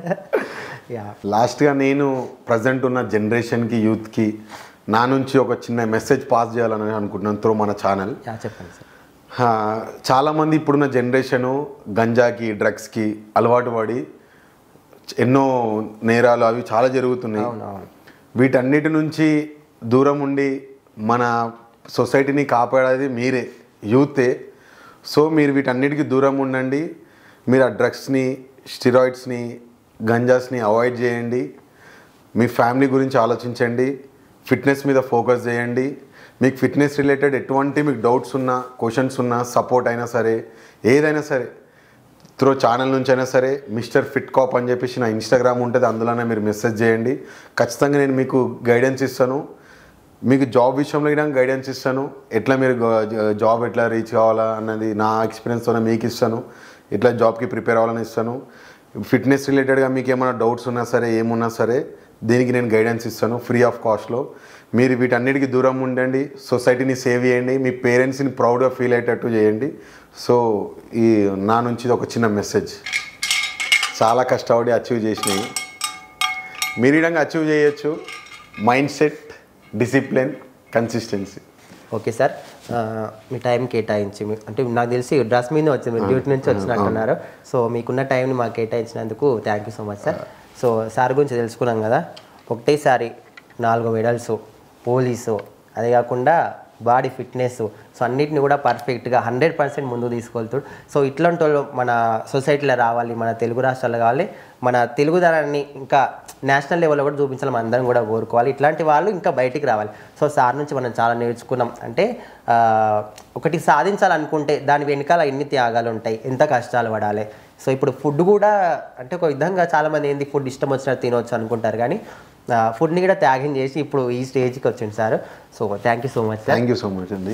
యా లాస్ట్గా నేను ప్రజెంట్ ఉన్న జనరేషన్కి యూత్కి నా నుంచి ఒక చిన్న మెసేజ్ పాస్ చేయాలని అనుకుంటున్నాను త్రూ మన ఛానల్ యా చెప్పండి సార్ ఆ, చాలామంది ఇప్పుడున్న జనరేషను గంజాకి డ్రగ్స్కి అలవాటు పడి ఎన్నో నేరాలు అవి చాలా జరుగుతున్నాయి అవునవును వీటన్నిటి నుంచి దూరం ఉండి మన సొసైటీని కాపాడేది మీరే యూతే సో మీరు వీటన్నిటికీ దూరం ఉండండి మీరు ఆ డ్రగ్స్ని స్టిరాయిడ్స్ని గంజాస్ని అవాయిడ్ చేయండి మీ ఫ్యామిలీ గురించి ఆలోచించండి ఫిట్నెస్ మీద ఫోకస్ చేయండి మీకు ఫిట్నెస్ రిలేటెడ్ ఎటువంటి మీకు డౌట్స్ ఉన్నా క్వశ్చన్స్ ఉన్నా సపోర్ట్ అయినా సరే ఏదైనా సరే త్రో ఛానల్ నుంచి అయినా సరే మిస్టర్ ఫిట్ కాప్ అని చెప్పేసి నా ఇన్స్టాగ్రామ్ ఉంటుంది అందులోనే మీరు మెసేజ్ చేయండి ఖచ్చితంగా నేను మీకు గైడెన్స్ ఇస్తాను మీకు జాబ్ విషయంలో కూడా గైడెన్స్ ఇస్తాను ఎట్లా మీరు గ- జాబ్ ఎట్లా రీచ్ కావాలా అన్నది నా ఎక్స్పీరియన్స్తోనే మీకు ఇస్తాను ఎట్లా జాబ్కి ప్రిపేర్ అవ్వాలని ఇస్తాను ఫిట్నెస్ రిలేటెడ్గా మీకు ఏమైనా డౌట్స్ ఉన్నా సరే ఏమున్నా సరే దీనికి నేను గైడెన్స్ ఇస్తాను ఫ్రీ ఆఫ్ కాస్ట్లో మీరు వీటన్నిటికీ దూరం ఉండండి సొసైటీని సేవ్ చేయండి మీ పేరెంట్స్ని ప్రౌడ్గా ఫీల్ అయ్యేటట్టు చేయండి సో ఈ నా నుంచి ఇది ఒక చిన్న మెసేజ్ చాలా కష్టపడి అచీవ్ చేసినాయి మీరు ఈ విధంగా అచీవ్ చేయొచ్చు mind set discipline consistency okay sir ఆ, మీ టైం కేటాయించి మీ- అంటే నాకు తెలిసి డ్రెస్ మీద వచ్చింది మీరు డ్యూటీ నుంచి వచ్చినట్టున్నారు సో మీకున్న టైంని మాకు కేటాయించినందుకు thank you so much sir so sir గురించి తెలుసుకున్నాం కదా ఒకటేసారి నాలుగు మెడల్స్ పోలీసు అదే కాకుండా బాడీ ఫిట్నెస్ సో అన్నిటిని కూడా పర్ఫెక్ట్గా హండ్రెడ్ పర్సెంట్ ముందు తీసుకెళ్తాడు సో ఇట్లాంటి వాళ్ళు మన సొసైటీలో రావాలి మన తెలుగు రాష్ట్రాల్లో కావాలి మన తెలుగుదనాన్ని ఇంకా నేషనల్ లెవెల్లో కూడా చూపించాలి మనం అందరం కూడా కోరుకోవాలి ఇట్లాంటి వాళ్ళు ఇంకా బయటికి రావాలి సో సార్ నుంచి మనం చాలా నేర్చుకున్నాం అంటే ఆ, ఒకటి సాధించాలనుకుంటే దాని వెనకాల ఎన్ని త్యాగాలు ఉంటాయి ఎంత కష్టాలు పడాలి సో ఇప్పుడు ఫుడ్ కూడా అంటే ఒక విధంగా చాలామంది ఏంది ఫుడ్ ఇష్టం వచ్చినట్టు తినవచ్చు అనుకుంటారు కానీ ఫుడ్ని కూడా త్యాగం చేసి ఇప్పుడు ఈ స్టేజ్కి వచ్చింది sir so thank you so much sir thank you so much అండి